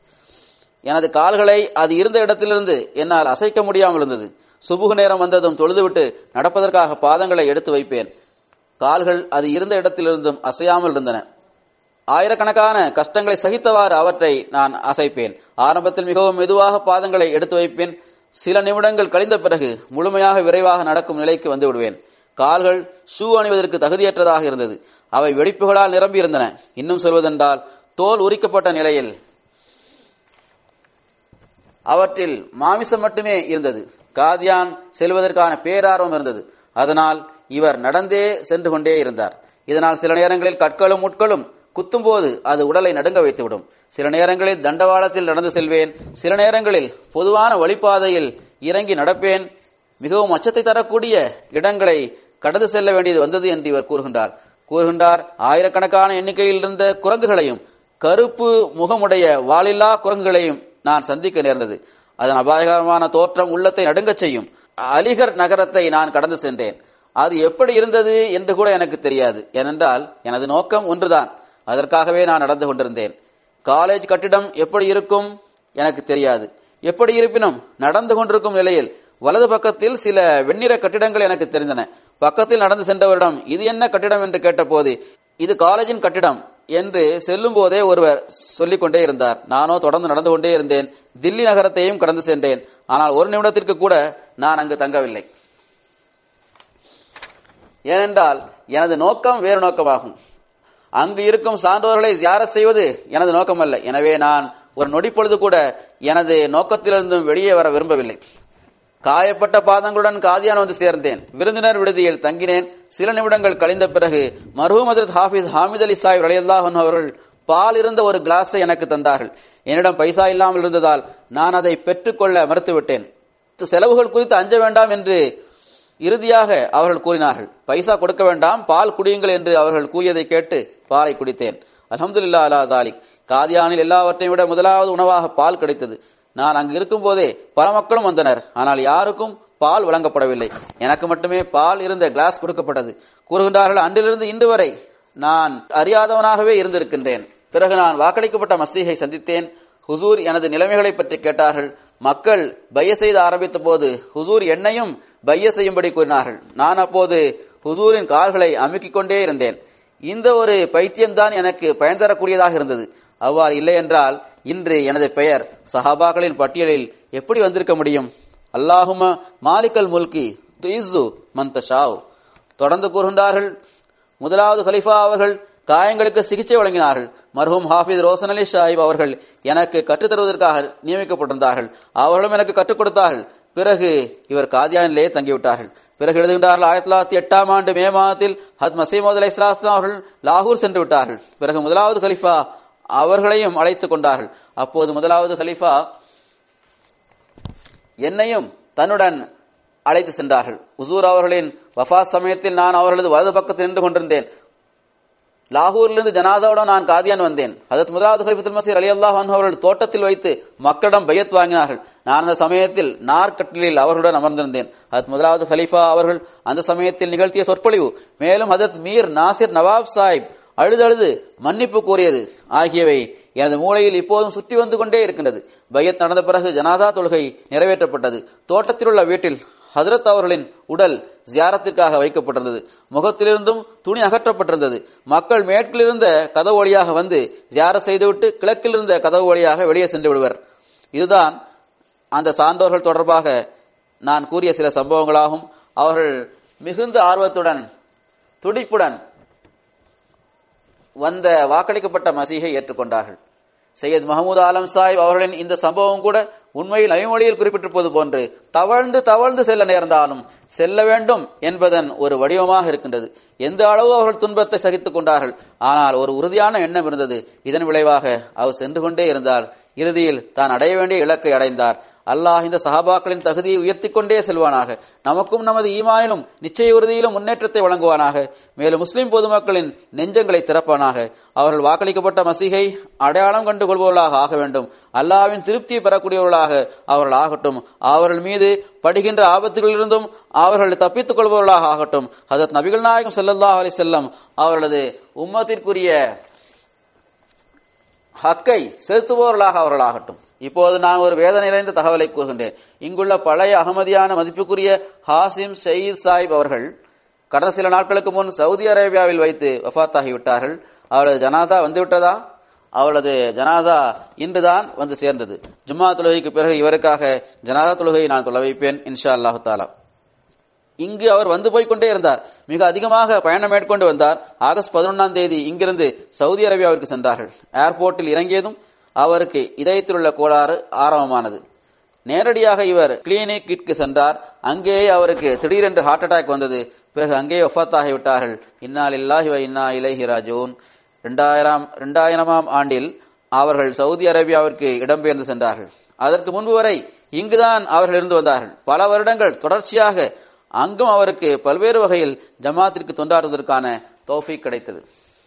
எனது கால்களை அது இருந்த இடத்திலிருந்து என்னால் அசைக்க முடியாமல் இருந்தது சுபுகு நேரம் வந்ததும் தொழுதுவிட்டு நடப்பதற்காக பாதங்களை எடுத்து வைப்பேன் கால்கள் அது இருந்த இடத்திலிருந்தும் அசையாமல் இருந்தன ஆயிரக்கணக்கான கஷ்டங்களை சகித்தவாறு அவற்றை நான் அசைப்பேன் ஆரம்பத்தில் மிகவும் மெதுவாக பாதங்களை எடுத்து வைப்பேன் சில நிமிடங்கள் கழிந்த பிறகு முழுமையாக விரைவாக நடக்கும் நிலைக்கு வந்து விடுவேன் கால்கள் ஷூ அணிவதற்கு தகுதியற்றதாக இருந்தது அவை வெடிப்புகளால் நிரம்பி இருந்தன இன்னும் சொல்வதென்றால் தோல் உரிக்கப்பட்ட நிலையில் அவற்றில் மாமிசம் மட்டுமே இருந்தது காதியான் செல்வதற்கான பேரார்வம் இருந்தது அதனால் இவர் நடந்தே சென்று கொண்டே இருந்தார் இதனால் சில நேரங்களில் கற்களும் முட்களும் குத்தும்போது அது உடலை நடுங்க வைத்துவிடும் சில நேரங்களில் தண்டவாளத்தில் நடந்து செல்வேன் சில நேரங்களில் பொதுவான வழிபாதையில் இறங்கி நடப்பேன் மிகவும் அச்சத்தை தரக்கூடிய இடங்களை கடந்து செல்ல வேண்டியது வந்தது என்று இவர் கூறுகின்றார் கூறுகின்றார் ஆயிரக்கணக்கான எண்ணிக்கையில் இருந்த குரங்குகளையும் கருப்பு முகமுடைய வாலில்லா குரங்குகளையும் நான் சந்திக்க நேர்ந்தது அதன் அபாயகரமான தோற்றம் உள்ளத்தை நடுங்கச் செய்யும் அலிகர் நகரத்தை நான் கடந்து சென்றேன் அது எப்படி இருந்தது என்று கூட எனக்கு தெரியாது ஏனென்றால் எனது நோக்கம் ஒன்றுதான் அதற்காகவே நான் நடந்து கொண்டிருந்தேன் காலேஜ் கட்டிடம் எப்படி இருக்கும் எனக்கு தெரியாது எப்படி இருப்பினும் நடந்து கொண்டிருக்கும் நிலையில் வலது பக்கத்தில் சில வெண்ணிற கட்டிடங்கள் எனக்கு தெரிந்தன பக்கத்தில் நடந்து சென்றவரிடம் இது என்ன கட்டிடம் என்று கேட்டபோது இது காலேஜின் கட்டிடம் என்று செல்லும் போதே ஒருவர் சொல்லிக் கொண்டே இருந்தார் நானோ தொடர்ந்து நடந்து கொண்டே இருந்தேன் தில்லி நகரத்தையும் கடந்து சென்றேன் ஆனால் ஒரு நிமிடத்திற்கு கூட நான் அங்கு தங்கவில்லை ஏனென்றால் எனது நோக்கம் வேறு நோக்கமாகும் அங்கு இருக்கும் சான்றோர்களை தியார செய்வது எனது நோக்கம் அல்ல எனவே நான் ஒரு நொடி பொழுது கூட எனது நோக்கத்திலிருந்தும் வெளியே வர விரும்பவில்லை காயப்பட்ட பாதங்களுடன் காதியான் வந்து சேர்ந்தேன் விருந்தினர் விடுதியில் தங்கினேன் சில நிமிடங்கள் கழிந்த பிறகு மருஹூம் ஹஜரத் ஹாஃபிஸ் ஹாமித் அலி சாஹிப் ரலியல்லாஹு அன்ஹு அவர்கள் பால் இருந்த ஒரு கிளாஸை எனக்கு தந்தார்கள் என்னிடம் பைசா இல்லாமல் இருந்ததால் நான் அதை பெற்றுக்கொள்ள மறுத்துவிட்டேன் செலவுகள் குறித்து அஞ்ச வேண்டாம் என்று இறுதியாக அவர்கள் கூறினார்கள் பைசா கொடுக்க வேண்டாம் பால் குடியுங்கள் என்று அவர்கள் கூறியதை கேட்டு பாலை குடித்தேன் அல்ஹம்துலில்லாஹ் அலா தாலிக் காதியானில் எல்லாவற்றையும் விட முதலாவது உணவாக பால் கிடைத்தது நான் அங்கு இருக்கும் போதே பல மக்களும் வந்தனர் ஆனால் யாருக்கும் பால் வழங்கப்படவில்லை எனக்கு மட்டுமே பால் இருந்த கிளாஸ் கொடுக்கப்பட்டது கூறுகின்றார்கள் அன்றிலிருந்து இன்று வரை நான் அறியாதவனாகவே இருந்திருக்கின்றேன் பிறகு நான் வாக்களிக்கப்பட்ட மசீகை சந்தித்தேன் ஹுசூர் எனது நிலைமைகளை பற்றி கேட்டார்கள் மக்கள் பைய செய்த ஆரம்பித்த போது ஹுசூர் என்னையும் பைய செய்யும்படி கூறினார்கள் நான் அப்போது ஹுசூரின் கால்களை அமுக்கிக் கொண்டே இருந்தேன் இந்த ஒரு பைத்தியம்தான் எனக்கு பயன் தரக்கூடியதாக இருந்தது அவ்வாறு இல்லை என்றால் இன்று எனது பெயர் சஹாபாக்களின் பட்டியலில் எப்படி வந்திருக்க முடியும் அல்லாஹும மாலிகல் முல்கி துயிசு மந்தஷாவ் தொடர்ந்து கூறுகின்றார்கள் முதலாவது கலிஃபா அவர்கள் காயங்களுக்கு சிகிச்சை வழங்கினார்கள் மர்ஹூம் ஹாஃபிஸ் ரோசன் அலி ஷாஹிப் அவர்கள் எனக்கு கற்றுத் தருவதற்காக நியமிக்கப்பட்டிருந்தார்கள் அவர்களும் எனக்கு கற்றுக் கொடுத்தார்கள் பிறகு இவர் காதியானிலே தங்கிவிட்டார்கள் பிறகு எழுதுகின்றார்கள் ஆயிரத்தி தொள்ளாயிரத்தி எட்டாம் ஆண்டு மே மாதத்தில் ஹத் மசீமது அலி இஸ்லாம் அவர்கள் லாகூர் சென்று விட்டார்கள் பிறகு முதலாவது கலிஃபா அவர்களையும் அழைத்துக் கொண்டார்கள் அப்போது முதலாவது கலிஃபா என்னையும் தன்னுடன் அழைத்து சென்றார்கள் உசூர் அவர்களின் வஃபா சமயத்தில் நான் அவர்களது வலது பக்கத்தில் நின்று கொண்டிருந்தேன் லாகூரிலிருந்து ஜனாதாவுடன் நான் காதியான் வந்தேன் அதற்கு முதலாவது ஹலிஃபத்துல் மசீர் அலி அல்லாஹ் அவர்கள் தோட்டத்தில் வைத்து மக்களிடம் பையத் வாங்கினார்கள் நான் அந்த சமயத்தில் நார்கட்டிலில் அவர்களுடன் அமர்ந்திருந்தேன் அதற்கு முதலாவது ஹலீஃபா அவர்கள் அந்த சமயத்தில் நிகழ்த்திய சொற்பொழிவு மேலும் ஹதத் மீர் நாசிர் நவாப் சாஹிப் அழுதழுது மன்னிப்பு கோரியது ஆகியவை எனது மூளையில் இப்போதும் சுற்றி வந்து கொண்டே இருக்கின்றது பையத் நடந்த பிறகு ஜனாதா தொழுகை நிறைவேற்றப்பட்டது தோட்டத்தில் உள்ள வீட்டில் ஹசரத் அவர்களின் உடல் ஜியாரத்திற்காக வைக்கப்பட்டிருந்தது முகத்திலிருந்தும் துணி அகற்றப்பட்டிருந்தது மக்கள் மேற்கில் இருந்த கதவு வழியாக வந்து ஜியார செய்துவிட்டு கிழக்கில் இருந்த கதவு வழியாக வெளியே சென்று விடுவர் இதுதான் அந்த சான்றோர்கள் தொடர்பாக நான் கூறிய சில சம்பவங்களாகும் அவர்கள் மிகுந்த ஆர்வத்துடன் துடிப்புடன் வந்த வாக்களிக்கப்பட்ட மசீகை ஏற்றுக்கொண்டார்கள் சையத் மஹமூத் ஆலம் சாஹிப் அவர்களின் இந்த சம்பவம் கூட உண்மையில் நவிமொழியில் குறிப்பிட்டிருப்பது போன்று தவழ்ந்து தவழ்ந்து செல்ல நேர்ந்தாலும் செல்ல வேண்டும் என்பதன் ஒரு வடிவமாக இருக்கின்றது எந்த அளவு அவர்கள் துன்பத்தை சகித்துக் கொண்டார்கள் ஆனால் ஒரு உறுதியான எண்ணம் இருந்தது இதன் விளைவாக அவர் சென்று கொண்டே இருந்தார் இறுதியில் தான் அடைய வேண்டிய இலக்கை அடைந்தார் அல்லாஹ் இந்த சஹாபாக்களின் தகுதியை உயர்த்திக் கொண்டே செல்வானாக நமக்கும் நமது ஈமானிலும் நிச்சய உறுதியிலும் முன்னேற்றத்தை வழங்குவானாக மேலும் முஸ்லிம் பொதுமக்களின் நெஞ்சங்களை திறப்பானாக அவர்கள் வாக்களிக்கப்பட்ட மசீகை அடையாளம் கண்டு கொள்பவர்களாக ஆக வேண்டும் அல்லாவின் திருப்தியை பெறக்கூடியவர்களாக அவர்கள் ஆகட்டும் அவர்கள் மீது படுகின்ற ஆபத்துகளிலிருந்தும் அவர்கள் தப்பித்துக் கொள்பவர்களாக ஆகட்டும் ஹதத் நபிகள் நாயகம் ஸல்லல்லாஹு அலைஹி செல்லம் அவர்களது உம்மத்திற்குரிய ஹக்கை செலுத்துபவர்களாக அவர்கள் ஆகட்டும் இப்போது நான் ஒரு வேதனை நிறைந்த தகவலை கூறுகின்றேன் இங்குள்ள பழைய அகமதியான மதிப்புக்குரிய ஹாசிம் ஷயீத் சாஹிப் அவர்கள் கடந்த சில நாட்களுக்கு முன் சவுதி அரேபியாவில் வைத்து வஃத்தாகிவிட்டார்கள் அவளது ஜனாதா வந்துவிட்டதா அவளது ஜனாதா இன்றுதான் வந்து சேர்ந்தது ஜும்மா தொழுகைக்கு பிறகு இவருக்காக ஜனாதா தொழுகையை நான் தொலை வைப்பேன் இன்ஷா அல்லாஹு தாலா இங்கு அவர் வந்து போய் கொண்டே இருந்தார் மிக அதிகமாக பயணம் மேற்கொண்டு வந்தார் ஆகஸ்ட் பதினொன்றாம் தேதி இங்கிருந்து சவுதி அரேபியாவிற்கு சென்றார்கள் ஏர்போர்ட்டில் இறங்கியதும் அவருக்கு இதயத்தில் உள்ள கோளாறு ஆரம்பமானது நேரடியாக இவர் கிளினிக்கிற்கு சென்றார் அங்கேயே அவருக்கு திடீரென்று ஹார்ட் அட்டாக் வந்தது பிறகு அங்கேயே ஒஃபாத்தாகிவிட்டார்கள் இன்னால் இல்லாஹி இன்னா இலைஹி ராஜூன் இரண்டாயிரம் இரண்டாயிரமாம் ஆண்டில் அவர்கள் சவுதி அரேபியாவிற்கு இடம்பெயர்ந்து சென்றார்கள் அதற்கு முன்பு வரை இங்குதான் அவர்கள் இருந்து வந்தார்கள் பல வருடங்கள் தொடர்ச்சியாக அங்கும் அவருக்கு பல்வேறு வகையில் ஜமாத்திற்கு தொண்டாடுவதற்கான தோஃபிக் கிடைத்தது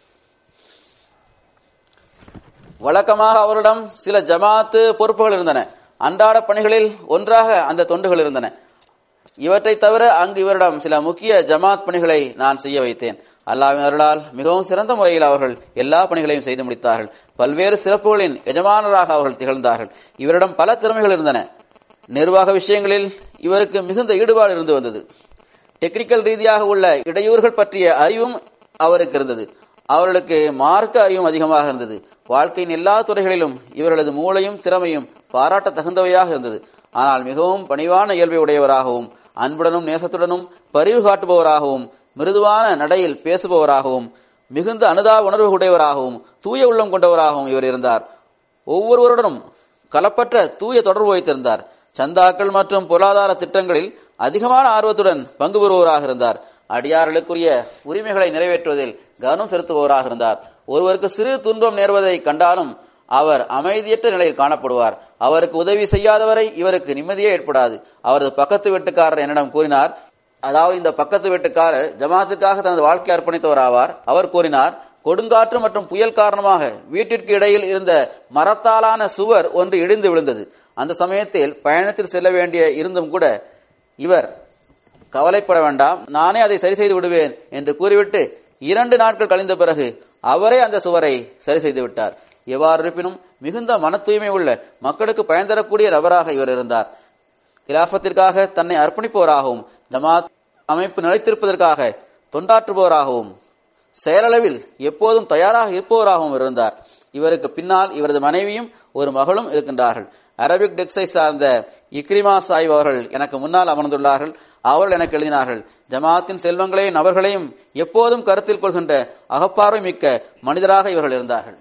வழக்கமாக அவரிடம் சில ஜமாத்து பொறுப்புகள் இருந்தன அன்றாட பணிகளில் ஒன்றாக அந்த தொண்டுகள் இருந்தன இவற்றை தவிர அங்கு இவரிடம் சில முக்கிய ஜமாத் பணிகளை நான் செய்ய வைத்தேன் அல்லாவின் அருளால் மிகவும் சிறந்த முறையில் அவர்கள் எல்லா பணிகளையும் செய்து முடித்தார்கள் பல்வேறு சிறப்புகளின் எஜமானராக அவர்கள் திகழ்ந்தார்கள் இவரிடம் பல திறமைகள் இருந்தன நிர்வாக விஷயங்களில் இவருக்கு மிகுந்த ஈடுபாடு இருந்து வந்தது டெக்னிக்கல் ரீதியாக உள்ள இடையூறுகள் பற்றிய அறிவும் அவருக்கு இருந்தது அவர்களுக்கு மார்க்க அறிவும் அதிகமாக இருந்தது வாழ்க்கையின் எல்லா துறைகளிலும் இவர்களது மூளையும் திறமையும் பாராட்ட தகுந்தவையாக இருந்தது ஆனால் மிகவும் பணிவான இயல்பை உடையவராகவும் அன்புடனும் நேசத்துடனும் பரிவு காட்டுபவராகவும் மிருதுவான நடையில் பேசுபவராகவும் மிகுந்த அனுதா உணர்வு உடையவராகவும் தூய உள்ளம் கொண்டவராகவும் இவர் இருந்தார் ஒவ்வொருவருடனும் கலப்பற்ற தூய தொடர்பு வைத்திருந்தார் சந்தாக்கள் மற்றும் பொருளாதார திட்டங்களில் அதிகமான ஆர்வத்துடன் பங்கு பெறுபவராக இருந்தார் அடியார்களுக்குரிய உரிமைகளை நிறைவேற்றுவதில் கவனம் செலுத்துபவராக இருந்தார் ஒருவருக்கு சிறு துன்பம் நேர்வதை கண்டாலும் அவர் அமைதியற்ற நிலையில் காணப்படுவார் அவருக்கு உதவி செய்யாதவரை இவருக்கு நிம்மதியே ஏற்படாது அவரது பக்கத்து வீட்டுக்காரர் என்னிடம் கூறினார் அதாவது இந்த பக்கத்து வீட்டுக்காரர் ஜமாத்துக்காக தனது வாழ்க்கை அர்ப்பணித்தவர் ஆவார் அவர் கூறினார் கொடுங்காற்று மற்றும் புயல் காரணமாக வீட்டிற்கு இடையில் இருந்த மரத்தாலான சுவர் ஒன்று இடிந்து விழுந்தது அந்த சமயத்தில் பயணத்தில் செல்ல வேண்டிய இருந்தும் கூட இவர் கவலைப்பட வேண்டாம் நானே அதை சரி செய்து விடுவேன் என்று கூறிவிட்டு இரண்டு நாட்கள் கழிந்த பிறகு அவரே அந்த சுவரை சரி செய்து விட்டார் எவ்வாறு இருப்பினும் மிகுந்த மன தூய்மை உள்ள மக்களுக்கு பயன் தரக்கூடிய நபராக இவர் இருந்தார் கிலாபத்திற்காக தன்னை அர்ப்பணிப்பவராகவும் ஜமாத் அமைப்பு நிலைத்திருப்பதற்காக தொண்டாற்றுபவராகவும் செயலளவில் எப்போதும் தயாராக இருப்பவராகவும் இருந்தார் இவருக்கு பின்னால் இவரது மனைவியும் ஒரு மகளும் இருக்கின்றார்கள் அரபிக் டெக்ஸை சார்ந்த இக்ரிமா சாஹிப் அவர்கள் எனக்கு முன்னால் அமர்ந்துள்ளார்கள் அவர்கள் எனக்கு எழுதினார்கள் ஜமாத்தின் செல்வங்களையும் நபர்களையும் எப்போதும் கருத்தில் கொள்கின்ற அகப்பார்வை மிக்க மனிதராக இவர்கள் இருந்தார்கள்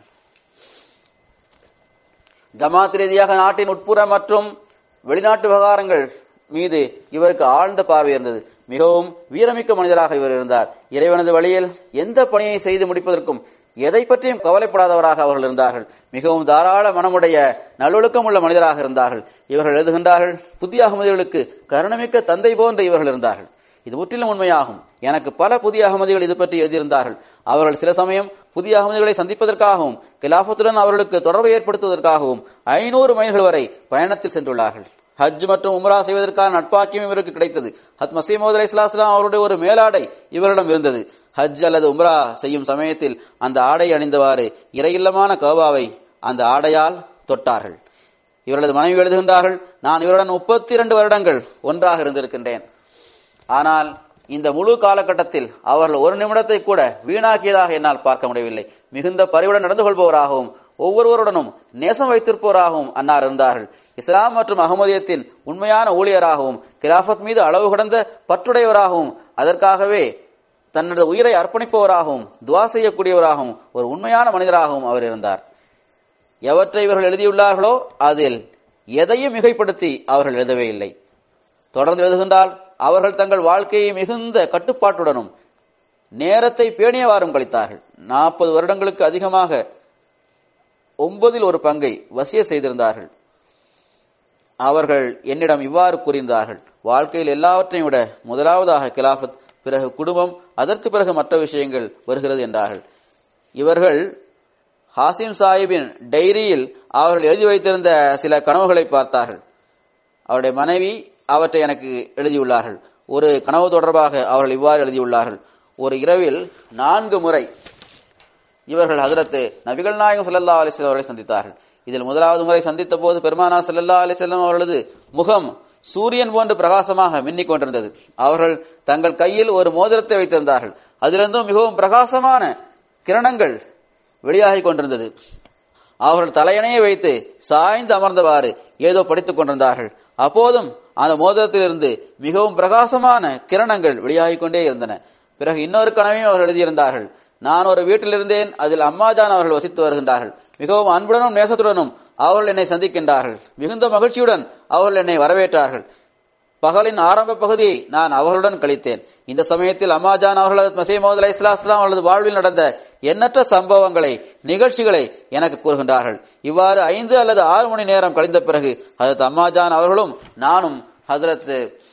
ஜமாத் ரீதியாக நாட்டின் உட்புற மற்றும் வெளிநாட்டு விவகாரங்கள் மீது இவருக்கு ஆழ்ந்த பார்வை இருந்தது மிகவும் வீரமிக்க மனிதராக இவர் இருந்தார் இறைவனது வழியில் எந்த பணியை செய்து முடிப்பதற்கும் எதை பற்றியும் கவலைப்படாதவராக அவர்கள் இருந்தார்கள் மிகவும் தாராள மனமுடைய நல்லொழுக்கம் உள்ள மனிதராக இருந்தார்கள் இவர்கள் எழுதுகின்றார்கள் புதிய அகமதிகளுக்கு கருணமிக்க தந்தை போன்ற இவர்கள் இருந்தார்கள் இது முற்றிலும் உண்மையாகும் எனக்கு பல புதிய அகமதிகள் இது பற்றி எழுதியிருந்தார்கள் அவர்கள் சில சமயம் புதிய அகமதிகளை சந்திப்பதற்காகவும் கிலாபத்துடன் அவர்களுக்கு தொடர்பை ஏற்படுத்துவதற்காகவும் ஐநூறு மைல்கள் வரை பயணத்தில் சென்றுள்ளார்கள் ஹஜ் மற்றும் உம்ரா செய்வதற்கான நட்பாக்கியம் இவருக்கு கிடைத்தது ஹத் மசீமோத் அலை இஸ்லாம் அவருடைய ஒரு மேலாடை இவரிடம் இருந்தது ஹஜ் அல்லது உம்ரா செய்யும் சமயத்தில் அந்த ஆடை அணிந்தவாறு இறையில்லமான கபாவை அந்த ஆடையால் தொட்டார்கள் இவரது மனைவி எழுதுகின்றார்கள் நான் இவருடன் முப்பத்தி இரண்டு வருடங்கள் ஒன்றாக இருந்திருக்கின்றேன் ஆனால் இந்த முழு காலகட்டத்தில் அவர்கள் ஒரு நிமிடத்தை கூட வீணாக்கியதாக என்னால் பார்க்க முடியவில்லை மிகுந்த பரிவுடன் நடந்து கொள்பவராகவும் ஒவ்வொருவருடனும் நேசம் வைத்திருப்பவராகவும் அன்னார் இருந்தார்கள் இஸ்லாம் மற்றும் அகமதியத்தின் உண்மையான ஊழியராகவும் கிலாஃபத் மீது அளவு கடந்த பற்றுடையவராகவும் அதற்காகவே தனது உயிரை அர்ப்பணிப்பவராகவும் துவா செய்யக்கூடியவராகவும் ஒரு உண்மையான மனிதராகவும் அவர் இருந்தார் எவற்றை இவர்கள் எழுதியுள்ளார்களோ அதில் எதையும் மிகைப்படுத்தி அவர்கள் எழுதவே இல்லை தொடர்ந்து எழுதுகின்றால் அவர்கள் தங்கள் வாழ்க்கையை மிகுந்த கட்டுப்பாட்டுடனும் நேரத்தை பேணியவாறும் கழித்தார்கள் நாற்பது வருடங்களுக்கு அதிகமாக ஒன்பதில் ஒரு பங்கை வசிய செய்திருந்தார்கள் அவர்கள் என்னிடம் இவ்வாறு கூறியிருந்தார்கள் வாழ்க்கையில் எல்லாவற்றையும் விட முதலாவதாக கிலாஃபத் பிறகு குடும்பம் அதற்கு பிறகு மற்ற விஷயங்கள் வருகிறது என்றார்கள் இவர்கள் ஹாசிம் சாஹிபின் டைரியில் அவர்கள் எழுதி வைத்திருந்த சில கனவுகளை பார்த்தார்கள் அவருடைய மனைவி அவற்றை எனக்கு எழுதியுள்ளார்கள் ஒரு கனவு தொடர்பாக அவர்கள் இவ்வாறு எழுதியுள்ளார்கள் ஒரு இரவில் நான்கு முறை இவர்கள் ஹதரத்து நபிகள் நாயகம் சல்லா அலிஸ்லாம் அவர்களை சந்தித்தார்கள் இதில் முதலாவது முறை சந்தித்த போது பெருமானா சல்லா அலிஸ்லாம் அவர்களது முகம் சூரியன் போன்று பிரகாசமாக மின்னிக் கொண்டிருந்தது அவர்கள் தங்கள் கையில் ஒரு மோதிரத்தை வைத்திருந்தார்கள் அதிலிருந்தும் மிகவும் பிரகாசமான கிரணங்கள் வெளியாகிக் கொண்டிருந்தது அவர்கள் தலையணையை வைத்து சாய்ந்து அமர்ந்தவாறு ஏதோ படித்துக் கொண்டிருந்தார்கள் அப்போதும் அந்த மோதிரத்திலிருந்து மிகவும் பிரகாசமான கிரணங்கள் வெளியாகிக் கொண்டே இருந்தன பிறகு இன்னொரு கனவையும் அவர்கள் எழுதியிருந்தார்கள் நான் ஒரு வீட்டில் இருந்தேன் அதில் அம்மாஜான் அவர்கள் வசித்து வருகின்றார்கள் மிகவும் அன்புடனும் நேசத்துடனும் அவர்கள் என்னை சந்திக்கின்றார்கள் மிகுந்த மகிழ்ச்சியுடன் அவர்கள் என்னை வரவேற்றார்கள் பகலின் ஆரம்ப பகுதியை நான் அவர்களுடன் கழித்தேன் இந்த சமயத்தில் அம்மாஜான் அவர்களது மசீமோத் அலை இஸ்லாம் அவர்களது வாழ்வில் நடந்த எண்ணற்ற சம்பவங்களை நிகழ்ச்சிகளை எனக்கு கூறுகின்றார்கள் இவ்வாறு ஐந்து அல்லது ஆறு மணி நேரம் கழிந்த பிறகு ஹசரத் அம்மாஜான் அவர்களும் நானும் ஹசரத்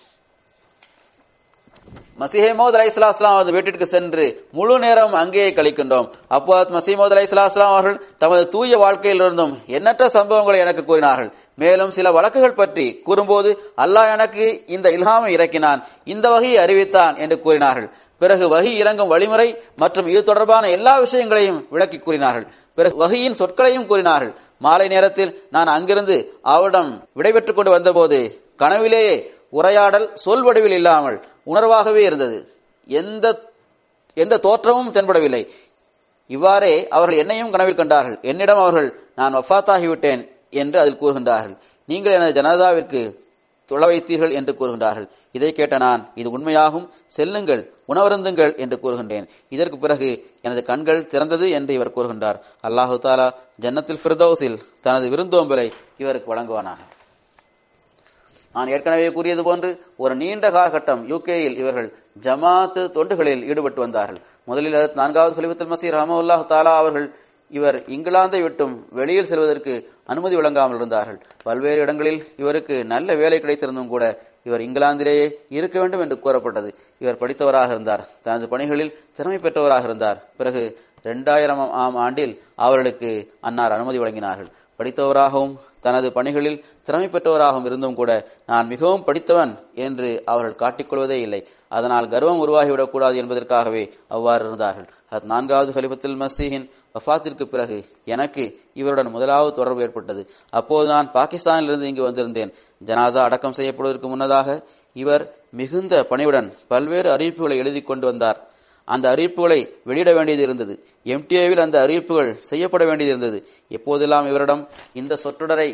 மசிஹமோத் அலை இஸ்லாம் அவரது வீட்டிற்கு சென்று முழு நேரம் அங்கேயே கழிக்கின்றோம் அப்போது மசீமோத் அலை இஸ்லாம் அவர்கள் தமது தூய வாழ்க்கையிலிருந்தும் எண்ணற்ற சம்பவங்களை எனக்கு கூறினார்கள் மேலும் சில வழக்குகள் பற்றி கூறும்போது அல்லாஹ் எனக்கு இந்த இல்ஹாமை இறக்கினான் இந்த வகையை அறிவித்தான் என்று கூறினார்கள் பிறகு வகி இறங்கும் வழிமுறை மற்றும் இது தொடர்பான எல்லா விஷயங்களையும் விளக்கி கூறினார்கள் பிறகு வகையின் சொற்களையும் கூறினார்கள் மாலை நேரத்தில் நான் அங்கிருந்து அவரிடம் விடைபெற்றுக் கொண்டு வந்தபோது கனவிலேயே உரையாடல் சொல் வடிவில் இல்லாமல் உணர்வாகவே இருந்தது எந்த எந்த தோற்றமும் தென்படவில்லை இவ்வாறே அவர்கள் என்னையும் கனவில் கண்டார்கள் என்னிடம் அவர்கள் நான் வஃத்தாகிவிட்டேன் என்று அதில் கூறுகின்றார்கள் நீங்கள் எனது ஜனதாவிற்கு தொழ வைத்தீர்கள் என்று கூறுகின்றார்கள் இதை கேட்ட நான் இது உண்மையாகும் செல்லுங்கள் உணவருந்துங்கள் என்று கூறுகின்றேன் இதற்கு பிறகு எனது கண்கள் திறந்தது என்று இவர் கூறுகின்றார் அல்லாஹு தாலா ஜன்னத்தில் ஃபிர்தௌஸில் தனது விருந்தோம்பலை இவருக்கு வழங்குவானாக நான் ஏற்கனவே கூறியது போன்று ஒரு நீண்ட காலகட்டம் யூகேயில் இவர்கள் ஜமாத்து தொண்டுகளில் ஈடுபட்டு வந்தார்கள் முதலில் அதற்கு நான்காவது ஹலிஃபத்துல் மசீர் ரஹமவுல்லாஹ் தாலா அவர்கள் இவர் இங்கிலாந்தை விட்டும் வெளியில் செல்வதற்கு அனுமதி வழங்காமல் இருந்தார்கள் பல்வேறு இடங்களில் இவருக்கு நல்ல வேலை கிடைத்திருந்தும் கூட இவர் இங்கிலாந்திலேயே இருக்க வேண்டும் என்று கூறப்பட்டது இவர் படித்தவராக இருந்தார் தனது பணிகளில் திறமை பெற்றவராக இருந்தார் பிறகு இரண்டாயிரம் ஆம் ஆண்டில் அவர்களுக்கு அன்னார் அனுமதி வழங்கினார்கள் படித்தவராகவும் தனது பணிகளில் திறமை பெற்றவராகவும் இருந்தும் கூட நான் மிகவும் படித்தவன் என்று அவர்கள் காட்டிக்கொள்வதே இல்லை அதனால் கர்வம் உருவாகிவிடக் கூடாது என்பதற்காகவே அவ்வாறு இருந்தார்கள் அது நான்காவது ஹலிஃபத்துல் மசீஹின் வஃபாத்திற்கு பிறகு எனக்கு இவருடன் முதலாவது தொடர்பு ஏற்பட்டது அப்போது நான் பாகிஸ்தானிலிருந்து இங்கு வந்திருந்தேன் ஜனாதா அடக்கம் செய்யப்படுவதற்கு முன்னதாக இவர் மிகுந்த பணிவுடன் பல்வேறு அறிவிப்புகளை எழுதி கொண்டு வந்தார் அந்த அறிவிப்புகளை வெளியிட வேண்டியது இருந்தது எம்டிஏவில் அந்த அறிவிப்புகள் செய்யப்பட வேண்டியது இருந்தது எப்போதெல்லாம் இவரிடம் இந்த சொற்றொடரை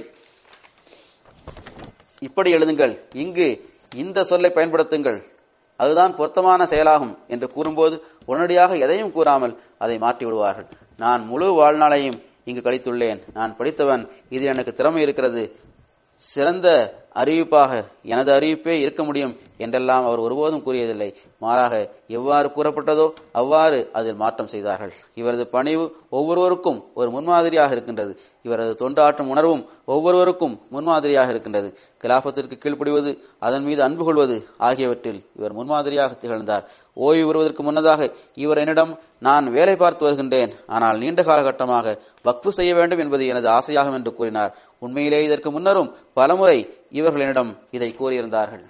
இப்படி எழுதுங்கள் இங்கு இந்த சொல்லை பயன்படுத்துங்கள் அதுதான் பொருத்தமான செயலாகும் என்று கூறும்போது உடனடியாக எதையும் கூறாமல் அதை மாற்றி விடுவார்கள் நான் முழு வாழ்நாளையும் இங்கு கழித்துள்ளேன் நான் படித்தவன் இது எனக்கு திறமை இருக்கிறது சிறந்த அறிவிப்பாக எனது அறிவிப்பே இருக்க முடியும் என்றெல்லாம் அவர் ஒருபோதும் கூறியதில்லை மாறாக எவ்வாறு கூறப்பட்டதோ அவ்வாறு அதில் மாற்றம் செய்தார்கள் இவரது பணிவு ஒவ்வொருவருக்கும் ஒரு முன்மாதிரியாக இருக்கின்றது இவரது தொண்டாற்றும் உணர்வும் ஒவ்வொருவருக்கும் முன்மாதிரியாக இருக்கின்றது கிலாபத்திற்கு கீழ்ப்படிவது அதன் மீது அன்பு கொள்வது ஆகியவற்றில் இவர் முன்மாதிரியாக திகழ்ந்தார் ஓய்வு பெறுவதற்கு முன்னதாக இவர் என்னிடம் நான் வேலை பார்த்து வருகின்றேன் ஆனால் நீண்ட காலகட்டமாக வக்ஃபு செய்ய வேண்டும் என்பது எனது ஆசையாகும் என்று கூறினார் உண்மையிலே இதற்கு முன்னரும் பலமுறை இவர்கள் என்னிடம் இதை கூறியிருந்தார்கள்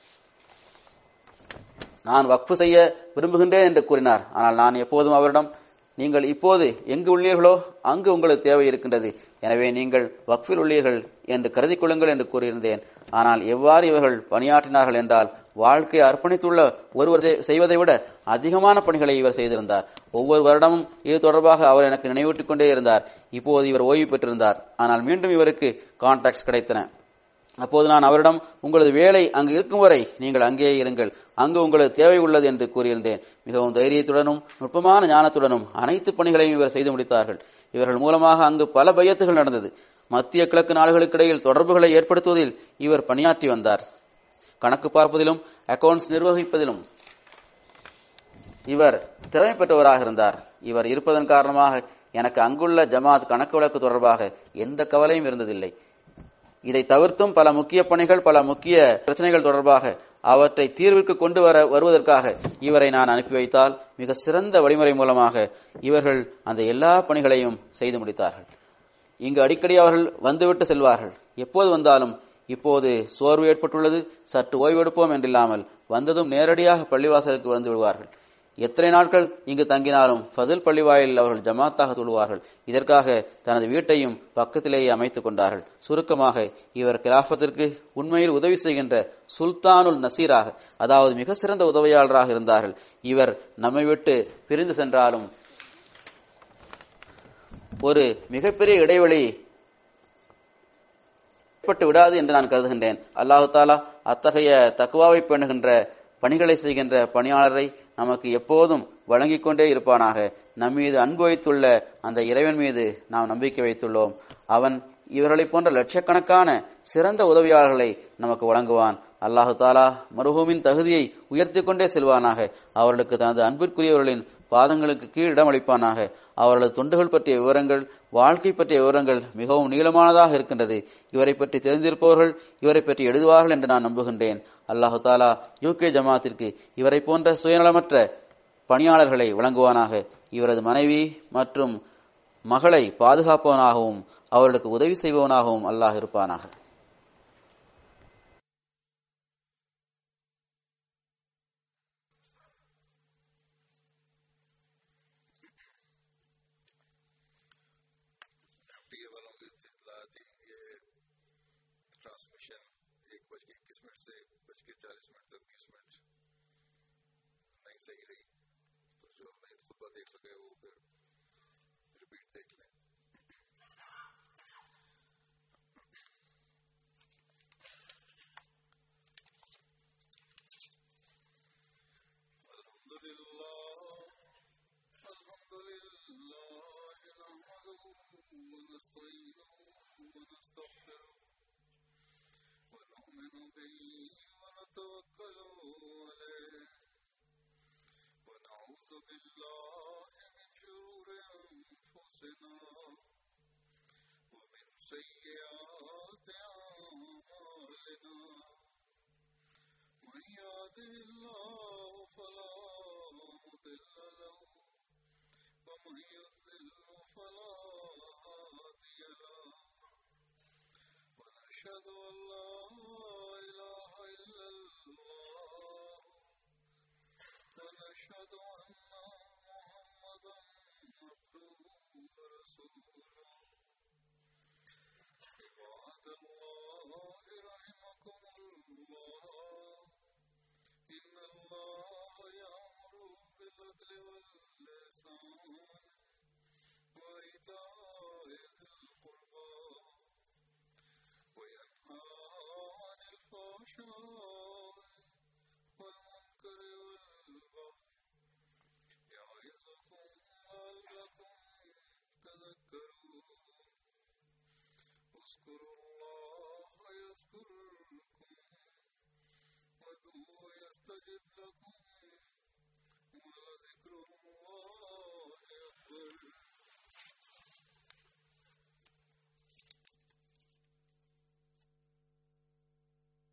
நான் வக்ஃபு செய்ய விரும்புகின்றேன் என்று கூறினார் ஆனால் நான் எப்போதும் அவரிடம் நீங்கள் இப்போது எங்கு உள்ளீர்களோ அங்கு உங்களுக்கு தேவை இருக்கின்றது எனவே நீங்கள் வக்ஃபில் உள்ளீர்கள் என்று கருதி கொள்ளுங்கள் என்று கூறியிருந்தேன் ஆனால் எவ்வாறு இவர்கள் பணியாற்றினார்கள் என்றால் வாழ்க்கையை அர்ப்பணித்துள்ள ஒருவர் செய்வதை விட அதிகமான பணிகளை இவர் செய்திருந்தார் ஒவ்வொரு வருடமும் இது தொடர்பாக அவர் எனக்கு நினைவூட்டிக் கொண்டே இருந்தார் இப்போது இவர் ஓய்வு பெற்றிருந்தார் ஆனால் மீண்டும் இவருக்கு கான்டாக்ட்ஸ் கிடைத்தன அப்போது நான் அவரிடம் உங்களது வேலை அங்கு இருக்கும் வரை நீங்கள் அங்கேயே இருங்கள் அங்கு உங்களது தேவை உள்ளது என்று கூறியிருந்தேன் மிகவும் தைரியத்துடனும் நுட்பமான ஞானத்துடனும் அனைத்து பணிகளையும் இவர் செய்து முடித்தார்கள் இவர்கள் மூலமாக அங்கு பல பையத்துகள் நடந்தது மத்திய கிழக்கு நாடுகளுக்கிடையில் தொடர்புகளை ஏற்படுத்துவதில் இவர் பணியாற்றி வந்தார் கணக்கு பார்ப்பதிலும் அக்கவுண்ட்ஸ் நிர்வகிப்பதிலும் இவர் திறமை பெற்றவராக இருந்தார் இவர் இருப்பதன் காரணமாக எனக்கு அங்குள்ள ஜமாத் கணக்கு வழக்கு தொடர்பாக எந்த கவலையும் இருந்ததில்லை இதை தவிர்த்தும் பல முக்கிய பணிகள் பல முக்கிய பிரச்சனைகள் தொடர்பாக அவற்றை தீர்விற்கு கொண்டு வர வருவதற்காக இவரை நான் அனுப்பி வைத்தால் மிக சிறந்த வழிமுறை மூலமாக இவர்கள் அந்த எல்லா பணிகளையும் செய்து முடித்தார்கள் இங்கு அடிக்கடி அவர்கள் வந்துவிட்டு செல்வார்கள் எப்போது வந்தாலும் இப்போது சோர்வு ஏற்பட்டுள்ளது சற்று ஓய்வெடுப்போம் என்றில்லாமல் வந்ததும் நேரடியாக பள்ளிவாசலுக்கு வந்து விடுவார்கள் எத்தனை நாட்கள் இங்கு தங்கினாலும் ஃபதில் பள்ளிவாயில் அவர்கள் ஜமாத்தாக தொழுவார்கள் இதற்காக தனது வீட்டையும் பக்கத்திலேயே அமைத்துக் கொண்டார்கள் சுருக்கமாக இவர் கிலாபத்திற்கு உண்மையில் உதவி செய்கின்ற சுல்தானுல் நசீராக அதாவது மிக சிறந்த உதவியாளராக இருந்தார்கள் இவர் நம்மை விட்டு பிரிந்து சென்றாலும் ஒரு மிகப்பெரிய இடைவெளி ஏற்பட்டு விடாது என்று நான் கருதுகின்றேன் அல்லாஹு தாலா அத்தகைய தக்குவாவை பேணுகின்ற பணிகளை செய்கின்ற பணியாளரை நமக்கு எப்போதும் வழங்கிக் கொண்டே இருப்பானாக நம்மீது அன்பு வைத்துள்ள அந்த இறைவன் மீது நாம் நம்பிக்கை வைத்துள்ளோம் அவன் இவர்களை போன்ற லட்சக்கணக்கான சிறந்த உதவியாளர்களை நமக்கு வழங்குவான் அல்லாஹு தாலா மருகூமின் தகுதியை உயர்த்தி கொண்டே செல்வானாக அவர்களுக்கு தனது அன்பிற்குரியவர்களின் பாதங்களுக்கு கீழ் இடமளிப்பானாக அவர்களது தொண்டுகள் பற்றிய விவரங்கள் வாழ்க்கை பற்றிய விவரங்கள் மிகவும் நீளமானதாக இருக்கின்றது இவரை பற்றி தெரிந்திருப்பவர்கள் இவரை பற்றி எழுதுவார்கள் என்று நான் நம்புகின்றேன் அல்லாஹு தாலா யூகே ஜமாத்திற்கு இவரை போன்ற சுயநலமற்ற பணியாளர்களை வழங்குவானாக இவரது மனைவி மற்றும் மகளை பாதுகாப்பவனாகவும் அவர்களுக்கு உதவி செய்பவனாகவும் அல்லாஹ் இருப்பானாக एमटीए वालों की इतला थी ये ट्रांसमिशन एक बज के इक्कीस मिनट से बज के चालीस मिनट तक बीस मिनट नहीं सही रही तो जो नहीं खुतबा देख सके वो फिर रिपीट देख लें الحمد لله الحمد لله نحمده ونستعينه ونستغفره ونؤمن نؤمن به ونتوكل عليه ونعوذ بالله من شرور أنفسنا ومن سيئات أعمالنا من يهده الله فلا مضل له ومن يضلل فلا هادي له ونشهد أن لا إله إلا الله ونشهد أن محمدا عبده ورسوله عباد الله رحمكم الله إن الله يأمر بالعدل واللسان وإيتاء ذي القربى وينهى عن الفحشاء والمنكر والبغي يعظكم لعلكم تذكرون اذكروا الله يذكركم وادعوه يستجب لكم ولذكر الله